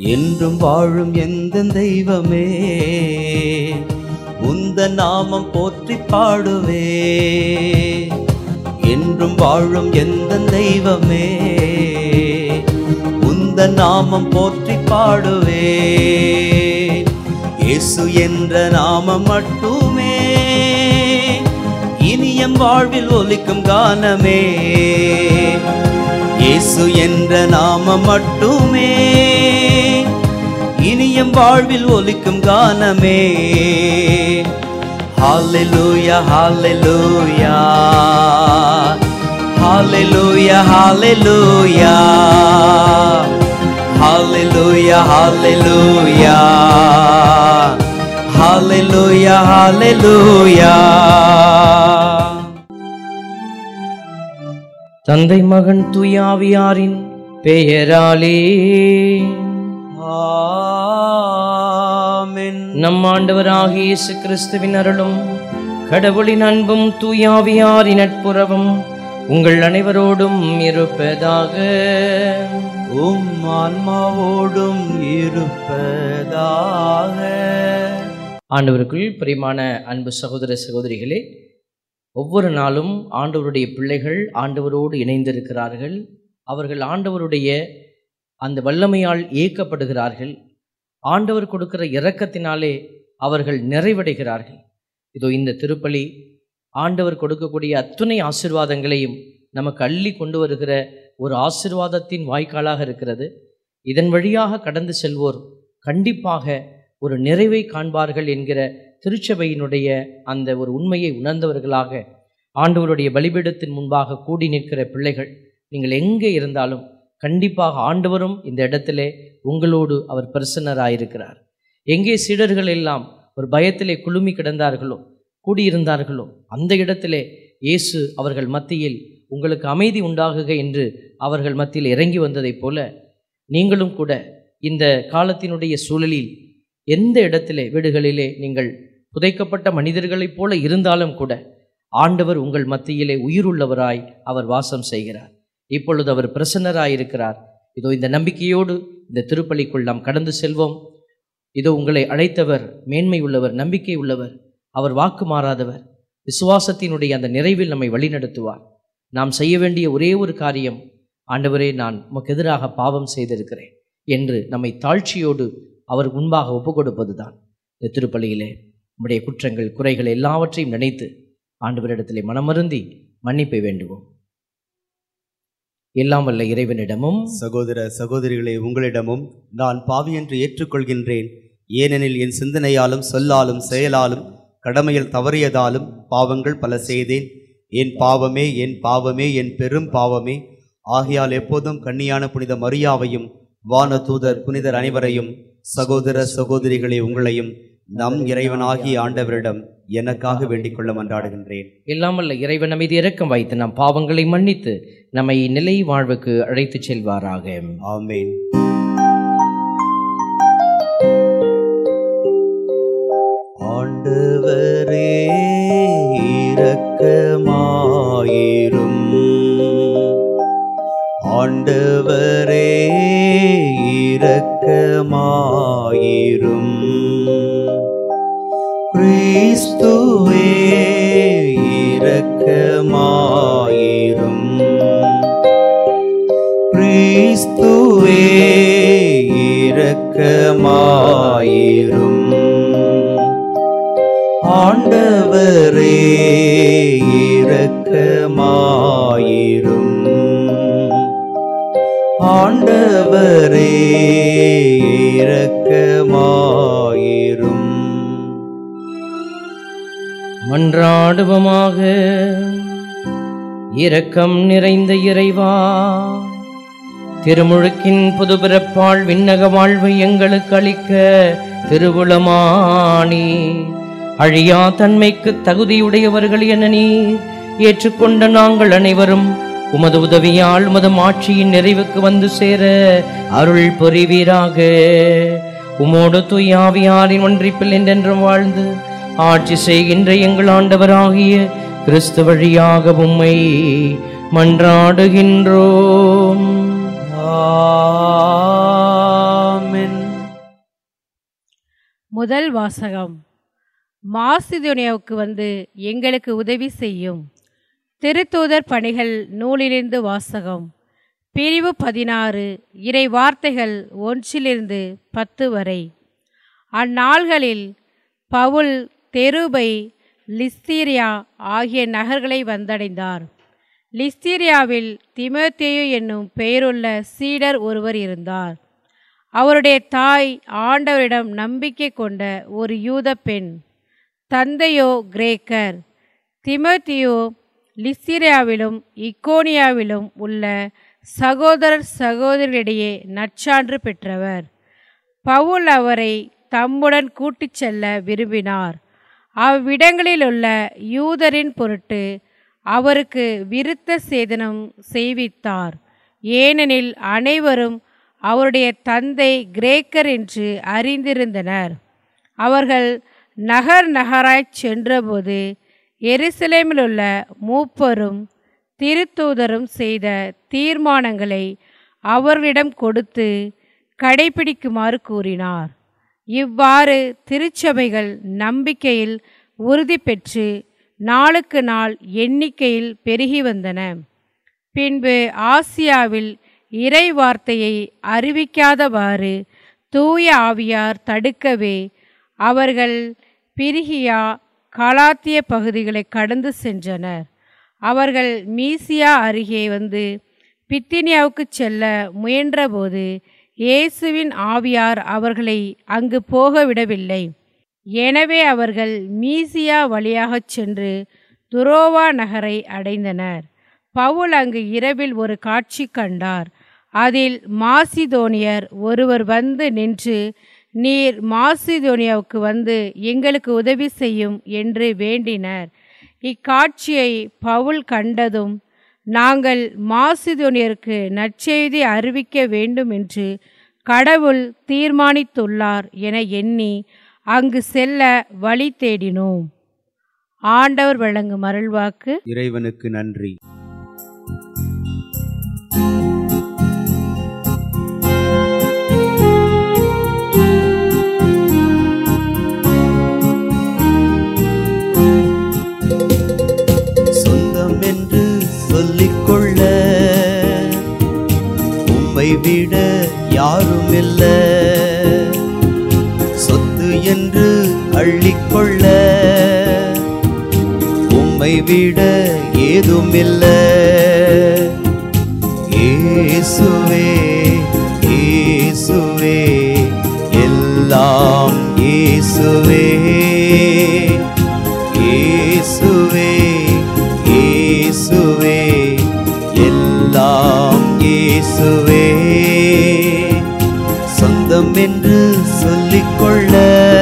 என்றும் வாழும் எந்த தெய்வமே உந்த நாமம் போற்றி பாடுவே என்றும் வாழும் எந்த தெய்வமே உந்த நாமம் போற்றி பாடுவே இயேசு என்ற நாமம் மட்டுமே இனியம் வாழ்வில் ஒலிக்கும் கானமே இயேசு என்ற நாமம் மட்டுமே இனியம் வாழ்வில் ஒலிக்கும் கானமே ஹalleluya ஹalleluya ஹalleluya ஹalleluya ஹalleluya ஹalleluya ஹalleluya ஹalleluya தந்தை மகன் துயாவியாரின் பெயராலே ஆமென் நம் ஆண்டவராகிய இயேசு கிறிஸ்துவின் அருளும் கடவுளின் அன்பும் தூயாவியாரின் நட்புறவும் உங்கள் அனைவரோடும் இருப்பதாக உம் ஆன்மாவோடும் இருப்பதாக ஆண்டவருக்குள் பிரியமான அன்பு சகோதர சகோதரிகளே ஒவ்வொரு நாளும் ஆண்டவருடைய பிள்ளைகள் ஆண்டவரோடு இணைந்திருக்கிறார்கள் அவர்கள் ஆண்டவருடைய அந்த வல்லமையால் இயக்கப்படுகிறார்கள் ஆண்டவர் கொடுக்கிற இரக்கத்தினாலே அவர்கள் நிறைவடைகிறார்கள் இதோ இந்த திருப்பலி ஆண்டவர் கொடுக்கக்கூடிய அத்துணை ஆசிர்வாதங்களையும் நமக்கு அள்ளி கொண்டு வருகிற ஒரு ஆசிர்வாதத்தின் வாய்க்காலாக இருக்கிறது இதன் வழியாக கடந்து செல்வோர் கண்டிப்பாக ஒரு நிறைவை காண்பார்கள் என்கிற திருச்சபையினுடைய அந்த ஒரு உண்மையை உணர்ந்தவர்களாக ஆண்டவருடைய பலிபீடத்தின் முன்பாக கூடி நிற்கிற பிள்ளைகள் நீங்கள் எங்கே இருந்தாலும் கண்டிப்பாக ஆண்டவரும் இந்த இடத்திலே உங்களோடு அவர் பிரசன்னராயிருக்கிறார் எங்கே சீடர்கள் எல்லாம் ஒரு பயத்திலே குழுமி கிடந்தார்களோ கூடியிருந்தார்களோ அந்த இடத்திலே இயேசு அவர்கள் மத்தியில் உங்களுக்கு அமைதி உண்டாகுக என்று அவர்கள் மத்தியில் இறங்கி வந்ததைப் போல நீங்களும் கூட இந்த காலத்தினுடைய சூழலில் எந்த இடத்திலே வீடுகளிலே நீங்கள் புதைக்கப்பட்ட மனிதர்களைப் போல இருந்தாலும் கூட ஆண்டவர் உங்கள் மத்தியிலே உயிருள்ளவராய் அவர் வாசம் செய்கிறார் இப்பொழுது அவர் பிரசன்னராயிருக்கிறார் இதோ இந்த நம்பிக்கையோடு இந்த திருப்பலிக்குள் நாம் கடந்து செல்வோம் இதோ உங்களை அழைத்தவர் மேன்மை உள்ளவர் நம்பிக்கை உள்ளவர் அவர் வாக்கு மாறாதவர் விசுவாசத்தினுடைய அந்த நிறைவில் நம்மை வழிநடத்துவார் நாம் செய்ய வேண்டிய ஒரே ஒரு காரியம் ஆண்டவரே நான் உமக்கு எதிராக பாவம் செய்திருக்கிறேன் என்று நம்மை தாழ்ச்சியோடு அவர் முன்பாக ஒப்பு கொடுப்பதுதான் இந்த திருப்பலியிலே நம்முடைய குற்றங்கள் குறைகள் எல்லாவற்றையும் நினைத்து ஆண்டவரிடத்திலே மனமருந்தி மன்னிப்பை வேண்டுவோம் எல்லாம் வல்ல இறைவனிடமும் சகோதர சகோதரிகளே உங்களிடமும் நான் பாவி என்று ஏற்றுக்கொள்கின்றேன் ஏனெனில் என் சிந்தனையாலும் சொல்லாலும் செயலாலும் கடமையில் தவறியதாலும் பாவங்கள் பல செய்தேன் என் பாவமே என் பாவமே என் பெரும் பாவமே ஆகையால் எப்போதும் கன்னியான புனித மரியாவையும் வான தூதர் புனிதர் அனைவரையும் சகோதர சகோதரிகளே உங்களையும் நம் இறைவனாகிய ஆண்டவரிடம் எனக்காக வேண்டிக் கொள்ள மன்றாடுகின்றேன் எல்லாம் வல்ல இறைவன் மீது இரக்கம் வைத்து நம் பாவங்களை மன்னித்து நம்மை நிலை வாழ்வுக்கு அழைத்துச் செல்வாராக ஆமென் ஆண்டவரே இரக்கமாயிரும் ஆண்டவரே இரக்கமாயிரும் கிறிஸ்துவே இரக்கமாயிரும் கிறிஸ்துவே இரக்கமாயிரும் ஆண்டவரே இரக்கமாயிரும் ஆண்டவரே இரக்கமாயிரும் மன்றாடுவமாக இரக்கம் நிறைந்த இறைவா திருமுழுக்கின் புதுபிறப்பால் விண்ணக வாழ்வை எங்களுக்கு அளிக்க திருவுளமானி அழியா தன்மைக்கு தகுதியுடையவர்கள் என நீ ஏற்றுக்கொண்ட நாங்கள் அனைவரும் உமது உதவியால் உமது ஆட்சியின் நிறைவுக்கு வந்து சேர அருள் புரிவீராக உமோடு தூயாவியாரின் ஒன்றிப்பில் என்றென்றும் வாழ்ந்து ஆட்சி செய்கின்ற எங்கள் ஆண்டவராகிய கிறிஸ்து வழியாக உம்மை மன்றாடுகின்றோம் ஆமென் முதல் வாசகம் மாசிதுனியாவுக்கு வந்து எங்களுக்கு உதவி செய்யும் திருத்தூதர் பணிகள் நூலிலிருந்து வாசகம் பிரிவு பதினாறு இறை வார்த்தைகள் ஒன்றிலிருந்து பத்து வரை அந்நாள்களில் பவுல் தெருபை லிஸ்தீரியா ஆகிய நகர்களை வந்தடைந்தார் லிஸ்தீரியாவில் திமோத்தேயு என்னும் பெயருள்ள சீடர் ஒருவர் இருந்தார் அவருடைய தாய் ஆண்டவரிடம் நம்பிக்கை கொண்ட ஒரு யூத பெண் தந்தையோ கிரேக்கர் திமோத்தியோ லிஸ்திரியாவிலும் இக்கோனியாவிலும் உள்ள சகோதரர் சகோதரிகளிடையே நற்சான்று பெற்றவர் பவுல் அவரை தம்முடன் கூட்டிச் செல்ல விரும்பினார் அவ்விடங்களிலுள்ள யூதரின் பொருட்டு அவருக்கு விருத்த சேதனம் செய்வித்தார் ஏனெனில் அனைவரும் அவருடைய தந்தை கிரேக்கர் என்று அறிந்திருந்தனர் அவர்கள் நகர் நகராய்ச் சென்றபோது எருசலேமிலுள்ள மூப்பரும் திருத்தூதரும் செய்த தீர்மானங்களை அவர்களிடம் கொடுத்து கடைபிடிக்குமாறு கூறினார் இவ்வாறு திருச்சபைகள் நம்பிக்கையில் உறுதி பெற்று நாளுக்கு நாள் எண்ணிக்கையில் பெருகி வந்தன பின்பு ஆசியாவில் இறை வார்த்தையை அறிவிக்காதவாறு தூய ஆவியார் தடுக்கவே அவர்கள் பிரிகியா கலாத்திய பகுதிகளை கடந்து சென்றனர் அவர்கள் மீசியா அருகே வந்து பித்தினியாவுக்கு செல்ல முயன்றபோது இயேசுவின் ஆவியார் அவர்களை அங்கு போக விடவில்லை எனவே அவர்கள் மீசியா வழியாகச் சென்று துரோவா நகரை அடைந்தனர் பவுல் அங்கு இரவில் ஒரு காட்சி கண்டார் அதில் மாசிதோனியர் ஒருவர் வந்து நின்று நீர் மாசிதோனியாவுக்கு வந்து எங்களுக்கு உதவி செய்யும் என்று வேண்டினர் இக்காட்சியை பவுல் கண்டதும் நாங்கள் மாசிதோனியருக்கு நற்செய்தி அறிவிக்க வேண்டும் என்று கடவுள் தீர்மானித்துள்ளார் என எண்ணி அங்கு செல்ல வழி தேடினோம் ஆண்டவர் வழங்கும் அருள்வாக்கு இறைவனுக்கு நன்றி சொந்தம் என்று சொல்லிக்கொள்ள உம்மை விட யாரும் இல்ல சொத்து என்று அள்ளிக்கொள்ள உம்மை விட ஏதும் இல்ல இயேசுவே இயேசுவே எல்லாம் இயேசுவே இயேசுவே இயேசுவே எல்லாம் இயேசுவே சொந்தம் என்று சொல்லிக்கொள்ள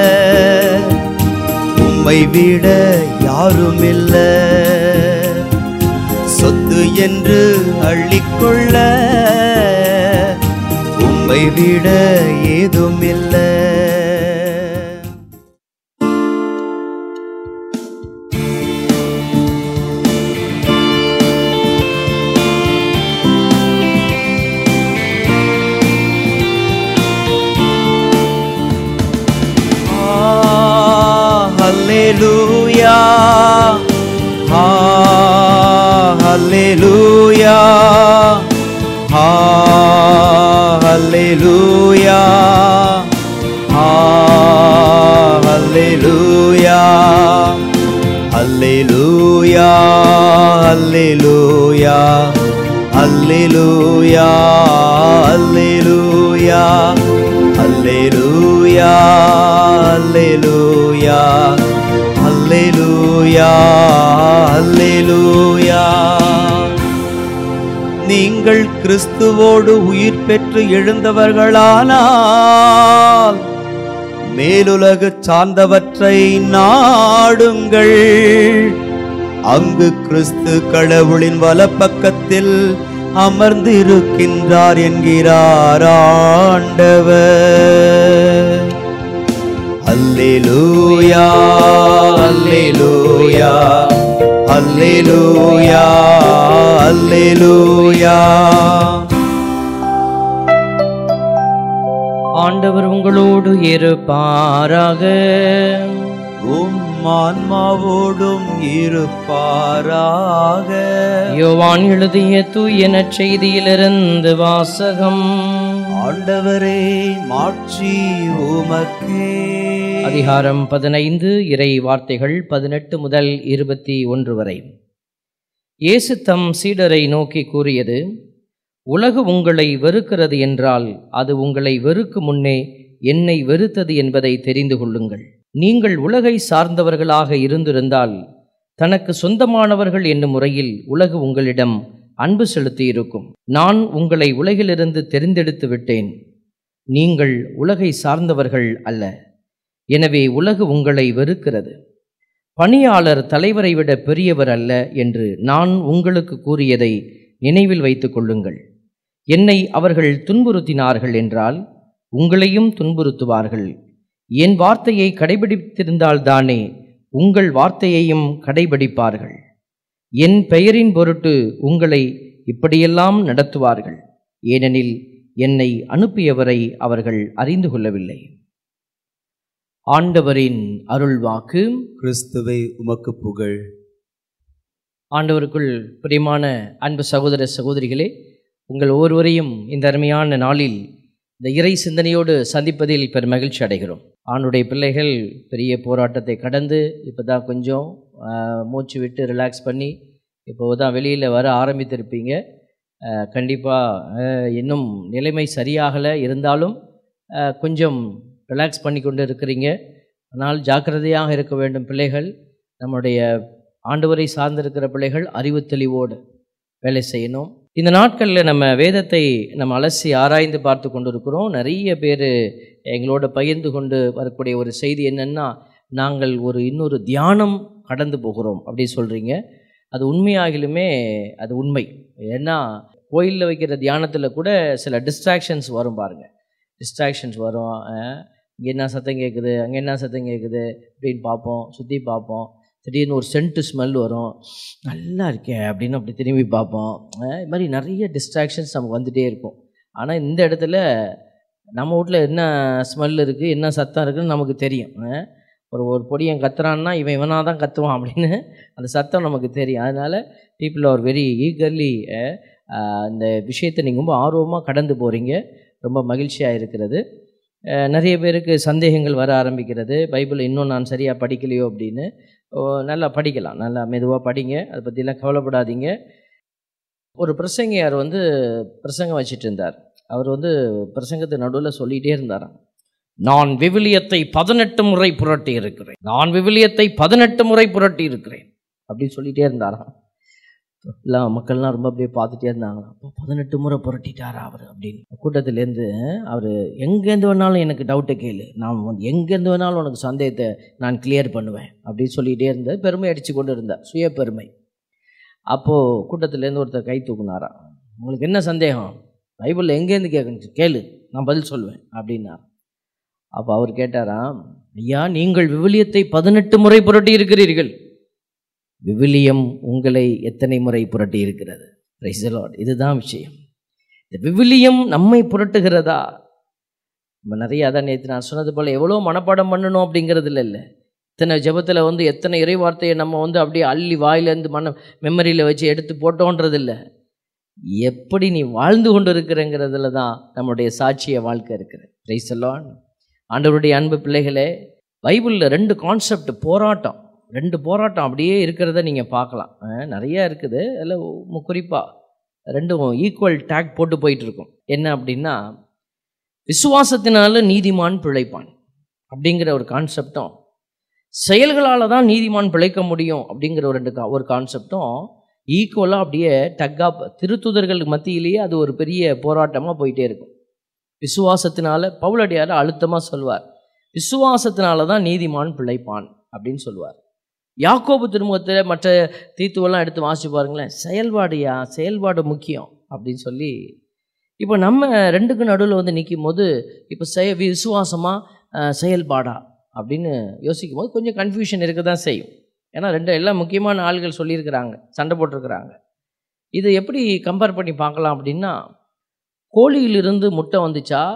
உம்மை விட யாரும் இல்ல சொத்து என்று அள்ளிக்கொள்ள உம்மை விட ஏதும் இல்லை Hallelujah. Hallelujah. Hallelujah. Hallelujah. Hallelujah. Hallelujah. Hallelujah. Hallelujah. Hallelujah. Hallelujah. Hallelujah. Hallelujah. நீங்கள் கிறிஸ்துவோடு உயிர் பெற்று எழுந்தவர்களானால் மேலுலகு சார்ந்தவற்றை நாடுங்கள் அங்கு கிறிஸ்து கடவுளின் வலப்பக்கத்தில் அமர்ந்திருக்கின்றார் என்கிறார் ஆண்டவர் அல்லேலூயா அல்லேலூயா அல்லேலூயா அல்லேலூயா ஆண்டவர் உங்களோடு இருப்பாராக உம் ஆன்மாவோடும் இருப்பாராக யோவான் எழுதிய தூய நற்செய்தியிலிருந்து வாசகம் ஆண்டவரே மாட்சி உமக்கே அதிகாரம் பதினைந்து இறை வார்த்தைகள் பதினெட்டு முதல் இருபத்தி ஒன்று வரை இயேசு தம் சீடரை நோக்கி கூறியது உலகு உங்களை வெறுக்கிறது என்றால் அது உங்களை வெறுக்கும் முன்னே என்னை வெறுத்தது என்பதை தெரிந்து கொள்ளுங்கள் நீங்கள் உலகை சார்ந்தவர்களாக இருந்திருந்தால் தனக்கு சொந்தமானவர்கள் என்னும் முறையில் உலகு உங்களிடம் அன்பு செலுத்தியிருக்கும் நான் உங்களை உலகிலிருந்து தெரிந்தெடுத்து விட்டேன் நீங்கள் உலகை சார்ந்தவர்கள் அல்ல எனவே உலகு உங்களை வெறுக்கிறது பணியாளர் தலைவரை விட பெரியவர் அல்ல என்று நான் உங்களுக்கு கூறியதை நினைவில் வைத்துக் கொள்ளுங்கள் என்னை அவர்கள் துன்புறுத்தினார்கள் என்றால் உங்களையும் துன்புறுத்துவார்கள் என் வார்த்தையை கடைபிடித்திருந்தால்தானே உங்கள் வார்த்தையையும் கடைபிடிப்பார்கள் என் பெயரின் பொருட்டு உங்களை இப்படியெல்லாம் நடத்துவார்கள் ஏனெனில் என்னை அனுப்பியவரை அவர்கள் அறிந்து கொள்ளவில்லை ஆண்டவரின் அருள்வாக்கு கிறிஸ்துவை உமக்கு புகழ் ஆண்டவருக்குள் பிரியமான அன்பு சகோதர சகோதரிகளே உங்கள் ஒவ்வொருவரையும் இந்த அருமையான நாளில் இந்த இறை சிந்தனையோடு சந்திப்பதில் பெரும் மகிழ்ச்சி அடைகிறோம் ஆணுடைய பிள்ளைகள் பெரிய போராட்டத்தை கடந்து இப்போ தான் கொஞ்சம் ஆஹ், மூச்சு விட்டு ரிலாக்ஸ் பண்ணி இப்போ தான் வெளியில் வர ஆரம்பித்திருப்பீங்க கண்டிப்பாக இன்னும் நிலைமை சரியாகலை இருந்தாலும் ஆஹ், கொஞ்சம் ரிலாக்ஸ் பண்ணி கொண்டு இருக்கிறீங்க ஆனால் ஜாக்கிரதையாக இருக்க வேண்டும் பிள்ளைகள் நம்முடைய ஆண்டவரை சார்ந்திருக்கிற பிள்ளைகள் அறிவு தெளிவோடு வேலை செய்யணும் இந்த நாட்களில் நம்ம வேதத்தை நம்ம அலசி ஆராய்ந்து பார்த்து கொண்டு இருக்கிறோம் நிறைய பேர் எங்களோட பகிர்ந்து கொண்டு வரக்கூடிய ஒரு செய்தி என்னென்னா நாங்கள் ஒரு இன்னொரு தியானம் கடந்து போகிறோம் அப்படி சொல்கிறீங்க அது உண்மையாகிலுமே அது உண்மை ஏன்னா கோயிலில் வைக்கிற தியானத்தில் கூட சில டிஸ்ட்ராக்ஷன்ஸ் வரும் பாருங்கள் டிஸ்ட்ராக்ஷன்ஸ் வரும் இங்கே என்ன சத்தம் கேட்குது அங்கே என்ன சத்தம் கேட்குது அப்படின்னு பார்ப்போம் சுற்றி பார்ப்போம் திடீர்னு ஒரு சென்ட்டு ஸ்மெல் வரும் நல்லா இருக்கே அப்படின்னு அப்படி திரும்பி பார்ப்போம் அஹ் இது மாதிரி நிறைய டிஸ்ட்ராக்ஷன்ஸ் நமக்கு வந்துகிட்டே இருக்கும் ஆனால் இந்த இடத்துல நம்ம வீட்டில் என்ன ஸ்மெல் இருக்குது என்ன சத்தம் இருக்குன்னு நமக்கு தெரியும் அஹ் ஒரு ஒரு பொடியன் கத்துறான்னா இவன் இவனாக தான் கத்துவான் அப்படின்னு அந்த சத்தம் நமக்கு தெரியும் அதனால் பீப்புள் ஆர் வெரி ஈகர்லி இந்த விஷயத்தை நீங்கள் ரொம்ப ஆர்வமாக கடந்து போகிறீங்க ரொம்ப மகிழ்ச்சியாக இருக்கிறது அஹ் நிறைய பேருக்கு சந்தேகங்கள் வர ஆரம்பிக்கிறது பைபிளை இன்னும் நான் சரியாக படிக்கலையோ அப்படின்னு ஓ, நல்லா படிக்கலாம் நல்லா மெதுவாக படிங்க அதை பற்றிலாம் கவலைப்படாதீங்க ஒரு பிரசங்கியார் வந்து பிரசங்கம் வச்சிட்டு இருந்தார் அவர் வந்து பிரசங்கத்து நடுவில் சொல்லிகிட்டே இருந்தாராம் நான் விவிலியத்தை பதினெட்டு முறை புரட்டி இருக்கிறேன் நான் விவிலியத்தை பதினெட்டு முறை புரட்டி இருக்கிறேன் அப்படின்னு சொல்லிகிட்டே இருந்தாராம் எல்லாம் மக்கள்லாம் ரொம்ப அப்படியே பார்த்துட்டே இருந்தாங்களாம் அப்போ பதினெட்டு முறை புரட்டிட்டாரா அவர் அப்படின்னு கூட்டத்திலேருந்து அவர் எங்கேருந்து வேணாலும் எனக்கு டவுட்டை கேளு நான் வந்து எங்கேருந்து வேணாலும் உனக்கு சந்தேகத்தை நான் கிளியர் பண்ணுவேன் அப்படின்னு சொல்லிகிட்டே இருந்தேன் பெருமை அடித்து கொண்டு இருந்தார் சுய பெருமை அப்போது கூட்டத்திலேருந்து ஒருத்தர் கை தூக்குனாராம் உங்களுக்கு என்ன சந்தேகம் பைபிளில் எங்கேருந்து கேட்கணும் கேளு நான் பதில் சொல்லுவேன் அப்படின்னார் அப்போ அவர் கேட்டாராம் ஐயா நீங்கள் விவிலியத்தை பதினெட்டு முறை புரட்டி இருக்கிறீர்கள் விவிலியம் உங்களை எத்தனை முறை புரட்டி இருக்கிறது Praise the Lord. இதுதான் விஷயம் இந்த விவிலியம் நம்மை புரட்டுகிறதா நம்ம நிறைய அதான் நேற்று நான் சொன்னது போல் எவ்வளோ மனப்பாடம் பண்ணணும் அப்படிங்கிறது இல்லை இல்லை இத்தனை ஜெபத்தில் வந்து எத்தனை இறை வார்த்தையை நம்ம வந்து அப்படியே அள்ளி வாயிலேருந்து மன மெமரியில் வச்சு எடுத்து போட்டோன்றது இல்லை எப்படி நீ வாழ்ந்து கொண்டு இருக்கிறங்கிறதுல தான் நம்மளுடைய சாட்சிய வாழ்க்கை இருக்குது Praise the Lord. ஆண்டவருடைய அன்பு பிள்ளைகளே பைபிளில் ரெண்டு கான்செப்ட் போராட்டம் ரெண்டு போராட்டம் அப்படியே இருக்கிறத நீங்கள் பார்க்கலாம் அஹ் நிறைய இருக்குது அதில் குறிப்பாக ரெண்டும் ஈக்குவல் டேக் போட்டு போயிட்டு இருக்கும் என்ன அப்படின்னா விசுவாசத்தினால நீதிமான் பிழைப்பான் அப்படிங்கிற ஒரு கான்செப்டும் செயல்களால் தான் நீதிமான் பிழைக்க முடியும் அப்படிங்கிற ஒரு ரெண்டு கா- ஒரு கான்செப்டும் ஈக்குவலாக அப்படியே டக்கா திருத்துதர்கள் மத்தியிலேயே அது ஒரு பெரிய போராட்டமாக போயிட்டே இருக்கும் விசுவாசத்தினால பவுலடியார் அழுத்தமாக சொல்வார் விசுவாசத்தினால தான் நீதிமான் பிழைப்பான் அப்படின்னு சொல்லுவார் யாக்கோபு திருமுகத்தில் மற்ற தீத்துவெல்லாம் எடுத்து வாசிச்சு பாருங்களேன் செயல்பாடுயா செயல்பாடு முக்கியம் அப்படின்னு சொல்லி இப்போ நம்ம ரெண்டுக்கு நடுவில் வந்து நிற்கும் போது இப்போ செய விசுவாசமா அஹ், செயல்பாடா அப்படின்னு யோசிக்கும் போது கொஞ்சம் கன்ஃபியூஷன் இருக்க தான் செய்யும் ஏன்னா ரெண்டு எல்லாம் முக்கியமான ஆள்கள் சொல்லியிருக்கிறாங்க சண்டை போட்டிருக்கிறாங்க இது எப்படி கம்பேர் பண்ணி பார்க்கலாம் அப்படின்னா கோழியிலிருந்து முட்டை வந்துச்சா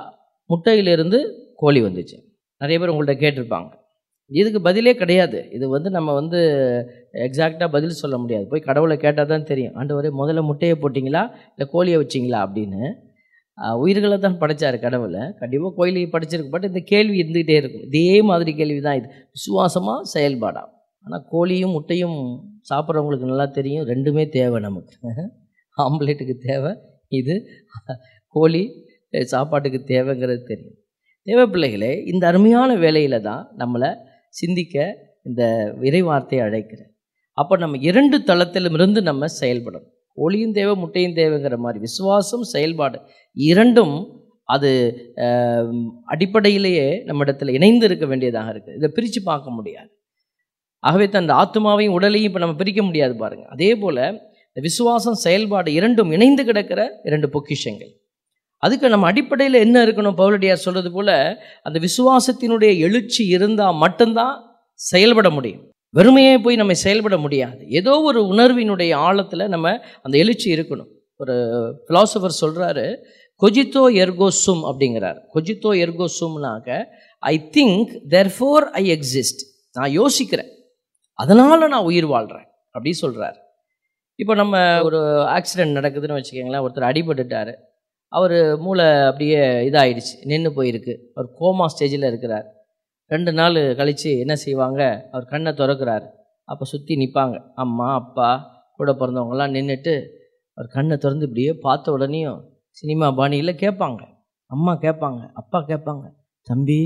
முட்டையிலிருந்து கோழி வந்துச்சு நிறைய பேர் உங்கள்கிட்ட கேட்டிருப்பாங்க இதுக்கு பதிலே கிடையாது இது வந்து நம்ம வந்து எக்ஸாக்டாக பதில் சொல்ல முடியாது போய் கடவுளை கேட்டால் தான் தெரியும் ஆண்டவரே முதல்ல முட்டையை போட்டிங்களா இல்லை கோழியை வச்சிங்களா அப்படின்னு ஆஹ் உயிர்களை தான் படைச்சார் கடவுளை கண்டிப்பாக கோயிலை படைச்சிருக்கு பட் இந்த கேள்வி இருந்துகிட்டே இருக்கும் இதே மாதிரி கேள்வி தான் இது விசுவாசமாக செயல்பாடா ஆனால் கோழியும் முட்டையும் சாப்பிட்றவங்களுக்கு நல்லா தெரியும் ரெண்டுமே தேவை நமக்கு ஆம்லேட்டுக்கு தேவை இது கோழி அஹ், சாப்பாட்டுக்கு தேவைங்கிறது தெரியும் தேவை பிள்ளைகளே இந்த அருமையான வேலையில் தான் நம்மளை சிந்திக்க இந்த இறைவார்த்தையை அழைக்கிறேன் அப்போ நம்ம இரண்டு தளத்திலுமிருந்து நம்ம செயல்படணும் கோழியும் தேவை முட்டையும் தேவைங்கிற மாதிரி விசுவாசம் செயல்பாடு இரண்டும் அது ஆஹ், அடிப்படையிலேயே நம்மிடத்தில் இணைந்து இருக்க வேண்டியதாக இருக்குது இதை பிரித்து பார்க்க முடியாது ஆகவே தான் அந்த ஆத்மாவையும் உடலையும் இப்போ நம்ம பிரிக்க முடியாது பாருங்க அதே போல் இந்த விசுவாசம் செயல்பாடு இரண்டும் இணைந்து கிடக்கிற இரண்டு பொக்கிஷங்கள் அதுக்கு நம்ம அடிப்படையில் என்ன இருக்கணும் பவுலடியார் சொல்றது போல அந்த விசுவாசத்தினுடைய எழுச்சி இருந்தால் மட்டும்தான் செயல்பட முடியும் வெறுமையே போய் நம்ம செயல்பட முடியாது ஏதோ ஒரு உணர்வினுடைய ஆழத்தில் நம்ம அந்த எழுச்சி இருக்கணும் ஒரு ஃபிலாசபர் சொல்கிறாரு கொஜித்தோ எர்கோசும் அப்படிங்கிறார் கொஜித்தோ எர்கோசும்னாக்க I think therefore I exist நான் யோசிக்கிறேன் அதனால் நான் உயிர் வாழ்கிறேன் அப்படி சொல்கிறார் இப்போ நம்ம ஒரு ஆக்சிடென்ட் நடக்குதுன்னு வச்சுக்கோங்களேன் ஒருத்தர் அடிபட்டுட்டார் அவர் மூளை அப்படியே இதாயிடுச்சு நின்று போயிருக்கு அவர் கோமா ஸ்டேஜில் இருக்கிறார் ரெண்டு நாள் கழித்து என்ன செய்வாங்க அவர் கண்ணை திறக்கிறார் அப்போ சுற்றி நிற்பாங்க அம்மா அப்பா கூட பிறந்தவங்கலாம் நின்றுட்டு அவர் கண்ணை திறந்து இப்படியே பார்த்த உடனேயும் சினிமா பாணியில் கேட்பாங்க அம்மா கேட்பாங்க அப்பா கேட்பாங்க தம்பி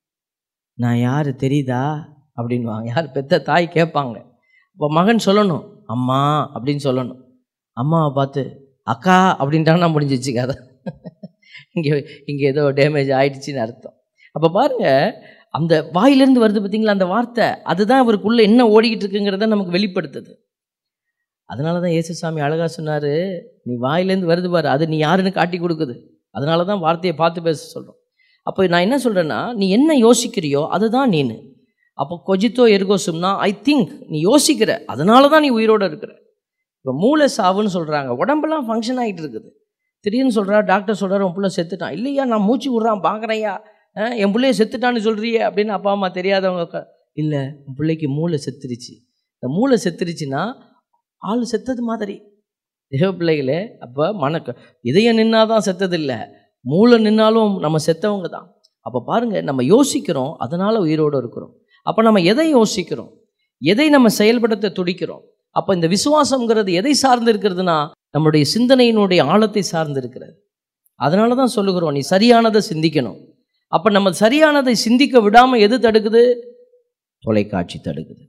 நான் யார் தெரியுதா அப்படின்வாங்க யார் பெத்த தாய் கேட்பாங்க அப்போ மகன் சொல்லணும் அம்மா அப்படின்னு சொல்லணும் அம்மாவை பார்த்து அக்கா அப்படின்ட்டாங்கன்னா முடிஞ்சிச்சு கதை இங்கே இங்கே ஏதோ டேமேஜ் ஆயிடுச்சுன்னு அர்த்தம் அப்போ பாருங்க அந்த வாயிலிருந்து வருது பார்த்தீங்களா அந்த வார்த்தை அதுதான் இவருக்குள்ளே என்ன ஓடிக்கிட்டு இருக்குங்கிறத நமக்கு வெளிப்படுத்துது அதனால தான் இயேசுசாமி அழகா சொன்னார் நீ வாயிலேருந்து வருது பாரு அது நீ யாருன்னு காட்டி கொடுக்குது அதனால தான் வார்த்தையை பார்த்து பேச சொல்கிறோம் அப்போ நான் என்ன சொல்கிறேன்னா நீ என்ன யோசிக்கிறியோ அதுதான் நீனு அப்போ கொஜித்தோ எர்கோசும்னா ஐ திங்க் நீ யோசிக்கிற அதனால தான் நீ உயிரோடு இருக்கிற இப்போ மூளை சாவுன்னு சொல்கிறாங்க உடம்பெல்லாம் ஃபங்க்ஷன் ஆகிட்டு இருக்குது திடீர்னு சொல்கிறா டாக்டர் சொல்கிறார் உன் பிள்ளை செத்துட்டான் இல்லையா நான் மூச்சு விட்றான் பார்க்குறேயா என் பிள்ளைய செத்துட்டான்னு சொல்கிறியே அப்படின்னு அப்பா அம்மா தெரியாதவங்க க- இல்லை உன் பிள்ளைக்கு மூளை செத்துருச்சு இந்த மூளை செத்துருச்சுன்னா ஆள் செத்தது மாதிரி தேவ பிள்ளைகளே அப்போ மனக்க இதயம் நின்னாதான் செத்ததில்லை மூளை நின்னாலும் நம்ம செத்தவங்க தான் அப்போ பாருங்க நம்ம யோசிக்கிறோம் அதனால் உயிரோடு இருக்கிறோம் அப்போ நம்ம எதை யோசிக்கிறோம் எதை நம்ம செயல்படுத்த துடிக்கிறோம் அப்போ இந்த விசுவாசம்ங்கிறது எதை சார்ந்து இருக்கிறதுனா நம்முடைய சிந்தனையினுடைய ஆழத்தை சார்ந்து இருக்கிறது அதனால தான் சொல்லுகிறோம் நீ சரியானதை சிந்திக்கணும் அப்போ நம்ம சரியானதை சிந்திக்க விடாமல் எது தடுக்குது தொலைக்காட்சி தடுக்குது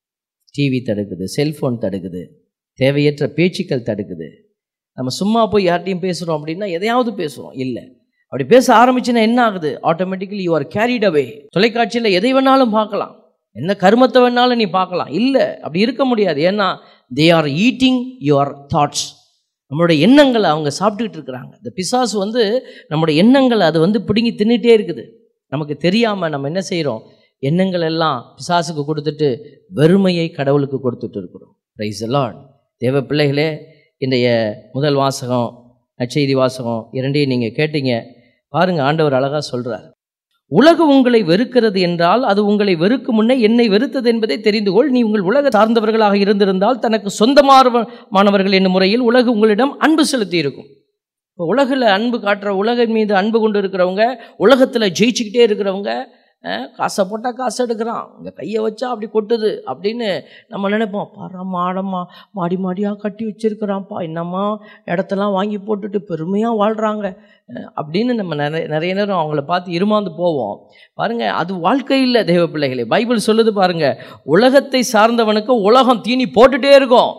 டிவி தடுக்குது செல்ஃபோன் தடுக்குது தேவையற்ற பேச்சுக்கள் தடுக்குது நம்ம சும்மா போய் யார்ட்டையும் பேசுகிறோம் அப்படின்னா எதையாவது பேசுகிறோம் இல்லை அப்படி பேச ஆரம்பிச்சுன்னா என்ன ஆகுது automatically you are carried away தொலைக்காட்சியில் எதை வேணாலும் பார்க்கலாம் என்ன கருமத்தை வேணாலும் நீ பார்க்கலாம் இல்லை அப்படி இருக்க முடியாது ஏன்னா they are eating your thoughts நம்மளுடைய எண்ணங்களை அவங்க சாப்பிட்டுக்கிட்டு இருக்கிறாங்க இந்த பிசாசு வந்து நம்மளுடைய எண்ணங்களை அது வந்து பிடுங்கி தின்னுட்டே இருக்குது நமக்கு தெரியாமல் நம்ம என்ன செய்கிறோம் எண்ணங்கள் எல்லாம் பிசாசுக்கு கொடுத்துட்டு வெறுமையை கடவுளுக்கு கொடுத்துட்டு இருக்கிறோம் ப்ரைஸ் லார்ட் தேவ பிள்ளைகளே இன்றைய முதல் வாசகம் நற்செய்தி வாசகம் இரண்டையும் நீங்கள் கேட்டீங்க பாருங்க ஆண்டவர் அழகாக சொல்கிறார் உலகு உங்களை வெறுக்கிறது என்றால் அது உங்களை வெறுக்கும் முன்னே என்னை வெறுத்தது என்பதை தெரிந்து கொள் நீ உங்கள் உலக சார்ந்தவர்களாக இருந்திருந்தால் தனக்கு சொந்தமானவர்கள் என்னும் முறையில் உலகு உங்களிடம் அன்பு செலுத்தி இருக்கும் இப்போ உலகில் அன்பு காட்டுற உலகின் மீது அன்பு கொண்டு இருக்கிறவங்க உலகத்தில் ஜெயிச்சுக்கிட்டே இருக்கிறவங்க அஹ், காசை போட்டால் காசு எடுக்கிறான் இங்கே கையை வச்சா அப்படி கொட்டுது அப்படின்னு நம்ம நினைப்போம் பாரா மாடம்மா மாடி மாடியாக கட்டி வச்சிருக்கிறான்ப்பா என்னம்மா இடத்தெல்லாம் வாங்கி போட்டுட்டு பெருமையாக வாழ்கிறாங்க அஹ், அப்படின்னு நம்ம நிறைய நிறைய நேரம் அவங்கள பார்த்து இருமாந்து போவோம் பாருங்க அது வாழ்க்கை இல்லை தெய்வ பிள்ளைகளே பைபிள் சொல்லுது பாருங்க உலகத்தை சார்ந்தவனுக்கு உலகம் தீனி போட்டுட்டே இருக்கும்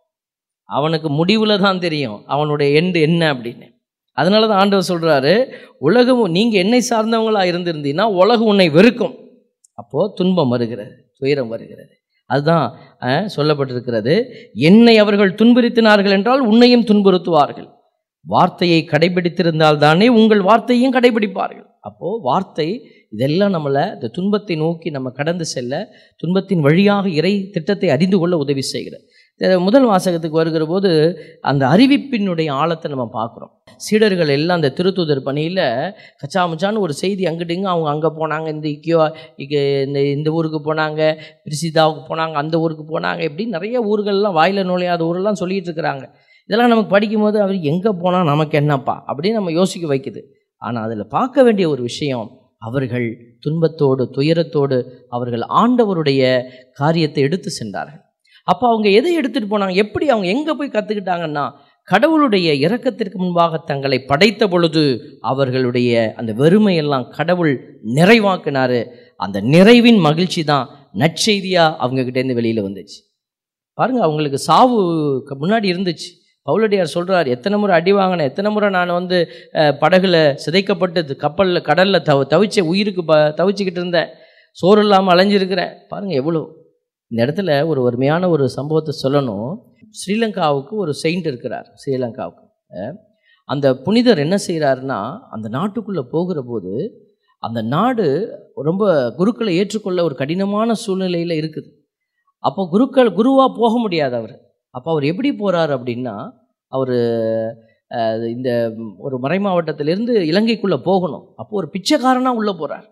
அவனுக்கு முடிவில் தான் தெரியும் அவனுடைய எண்டு என்ன அப்படின்னு அதனால தான் ஆண்டவர் சொல்கிறாரு உலகம் நீங்கள் என்னை சார்ந்தவங்களா இருந்திருந்தீங்கன்னா உலகம் உன்னை வெறுக்கும் அப்போது துன்பம் வருகிறது துயரம் வருகிறது அதுதான் அஹ், சொல்லப்பட்டிருக்கிறது என்னை அவர்கள் துன்புறுத்தினார்கள் என்றால் உன்னையும் துன்புறுத்துவார்கள் வார்த்தையை கடைபிடித்திருந்தால் தானே உங்கள் வார்த்தையும் கடைபிடிப்பார்கள் அப்போது வார்த்தை இதெல்லாம் நம்மளை இந்த துன்பத்தை நோக்கி நம்ம கடந்து செல்ல துன்பத்தின் வழியாக இறை திட்டத்தை அறிந்து கொள்ள உதவி செய்கிறது இந்த முதல் வாசகத்துக்கு வருகிற போது அந்த அறிவிப்பினுடைய ஆழத்தை நம்ம பார்க்குறோம் சீடர்கள் எல்லாம் அந்த திருத்தூதர் பணியில் கச்சாமுச்சான்னு ஒரு செய்தி அங்கிட்டு இங்க அவங்க அங்கே போனாங்க இந்த இக்கியோ இங்கே இந்த இந்த ஊருக்கு போனாங்க பிரிசிதாவுக்கு போனாங்க அந்த ஊருக்கு போனாங்க இப்படி நிறைய ஊர்கள்லாம் வாயில நுழையாத ஊரெல்லாம் சொல்லிட்டு இருக்கிறாங்க இதெல்லாம் நமக்கு படிக்கும்போது அவர் எங்கே போனால் நமக்கு என்னப்பா அப்படின்னு நம்ம யோசிக்க வைக்குது ஆனால் அதில் பார்க்க வேண்டிய ஒரு விஷயம் அவர்கள் துன்பத்தோடு துயரத்தோடு அவர்கள் ஆண்டவருடைய காரியத்தை எடுத்து சென்றார்கள் அப்போ அவங்க எதை எடுத்துகிட்டு போனாங்க எப்படி அவங்க எங்கே போய் கற்றுக்கிட்டாங்கன்னா கடவுளுடைய இரக்கத்திற்கு முன்பாக தங்களை படைத்த பொழுது அவர்களுடைய அந்த வெறுமையெல்லாம் கடவுள் நிறைவாக்கினாரு அந்த நிறைவின் மகிழ்ச்சி தான் நற்செய்தியாக அவங்கக்கிட்டேருந்து வெளியில் வந்துச்சு பாருங்க அவங்களுக்கு சாவு க- முன்னாடி இருந்துச்சு பவுலடியார் சொல்றார் எத்தனை முறை அடி வாங்கினேன் எத்தனை முறை நான் வந்து அஹ், படகுல சிதைக்கப்பட்டு கப்பலில் கடலில் தவ தவிச்ச உயிருக்கு ப தவிச்சுக்கிட்டு இருந்தேன் சோறு இல்லாமல் அலைஞ்சிருக்கிறேன் பாருங்கள் எவ்வளோ இந்த இடத்துல ஒரு அருமையான ஒரு சம்பவத்தை சொல்லணும் ஸ்ரீலங்காவுக்கு ஒரு செயின்ட் இருக்கிறார் ஸ்ரீலங்காவுக்கு அஹ், அந்த புனிதர் என்ன செய்கிறாருன்னா அந்த நாட்டுக்குள்ளே போகிற போது அந்த நாடு ரொம்ப குருக்களை ஏற்றுக்கொள்ள ஒரு கடினமான சூழ்நிலையில் இருக்குது அப்போ குருக்கள் குருவாக போக முடியாது அவர் அப்போ அவர் எப்படி போகிறார் அப்படின்னா அவர் இந்த ஒரு மறை மாவட்டத்திலிருந்து இலங்கைக்குள்ளே போகணும் அப்போ ஒரு பிச்சைக்காரனாக உள்ளே போகிறார்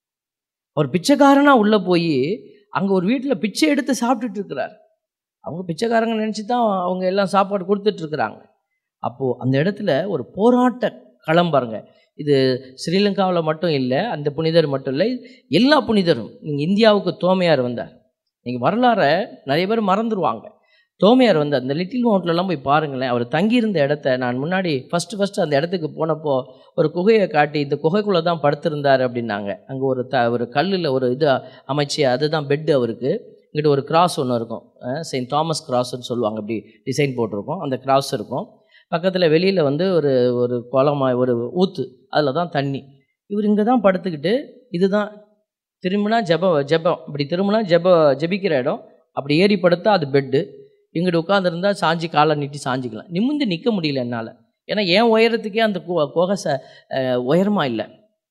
அவர் பிச்சைக்காரனாக உள்ளே போய் அங்கே ஒரு வீட்டில் பிச்சை எடுத்து சாப்பிட்டுட்டு இருக்கிறார் அவங்க பிச்சைக்காரங்க நினச்சி தான் அவங்க எல்லாம் சாப்பாடு கொடுத்துட்ருக்குறாங்க அப்போது அந்த இடத்துல ஒரு போராட்ட களம் பாருங்க இது ஸ்ரீலங்காவில் மட்டும் இல்லை அந்த புனிதர் மட்டும் இல்லை எல்லா புனிதரும் நீங்கள் இந்தியாவுக்கு தோமையார் வந்தார் நீங்கள் வரலாறை நிறைய பேர் மறந்துடுவாங்க தோமையார் வந்து அந்த லிட்டில் மவுண்ட்லலாம் போய் பாருங்களேன் அவர் தங்கியிருந்த இடத்த நான் முன்னாடி ஃபஸ்ட்டு ஃபஸ்ட்டு அந்த இடத்துக்கு போனப்போ ஒரு குகையை காட்டி இந்த குகைக்குள்ளே தான் படுத்திருந்தார் அப்படின்னாங்க அங்கே ஒரு த ஒரு கல்லில் ஒரு இது அமைச்சு அதுதான் பெட்டு அவருக்கு இங்கிட்ட ஒரு கிராஸ் ஒன்று இருக்கும் செயின்ட் தாமஸ் கிராஸ்ன்னு சொல்லுவாங்க அப்படி டிசைன் போட்டிருக்கோம் அந்த கிராஸ் இருக்கும் பக்கத்தில் வெளியில் வந்து ஒரு ஒரு குளமா ஒரு ஊத்து அதில் தான் தண்ணி இவர் இங்கே தான் படுத்துக்கிட்டு இதுதான் திரும்பினா ஜெப ஜெபம் இப்படி திரும்பினா ஜெப ஜெபிக்கிற இடம் அப்படி ஏறி படுத்தா அது பெட்டு இங்கிட்டு உட்காந்துருந்தா சாஞ்சி காலை நீட்டி சாஞ்சிக்கலாம் நிமிந்து நிற்க முடியல என்னால் ஏன்னா என் உயரத்துக்கே அந்த கு- குகை ச உயரமாக இல்லை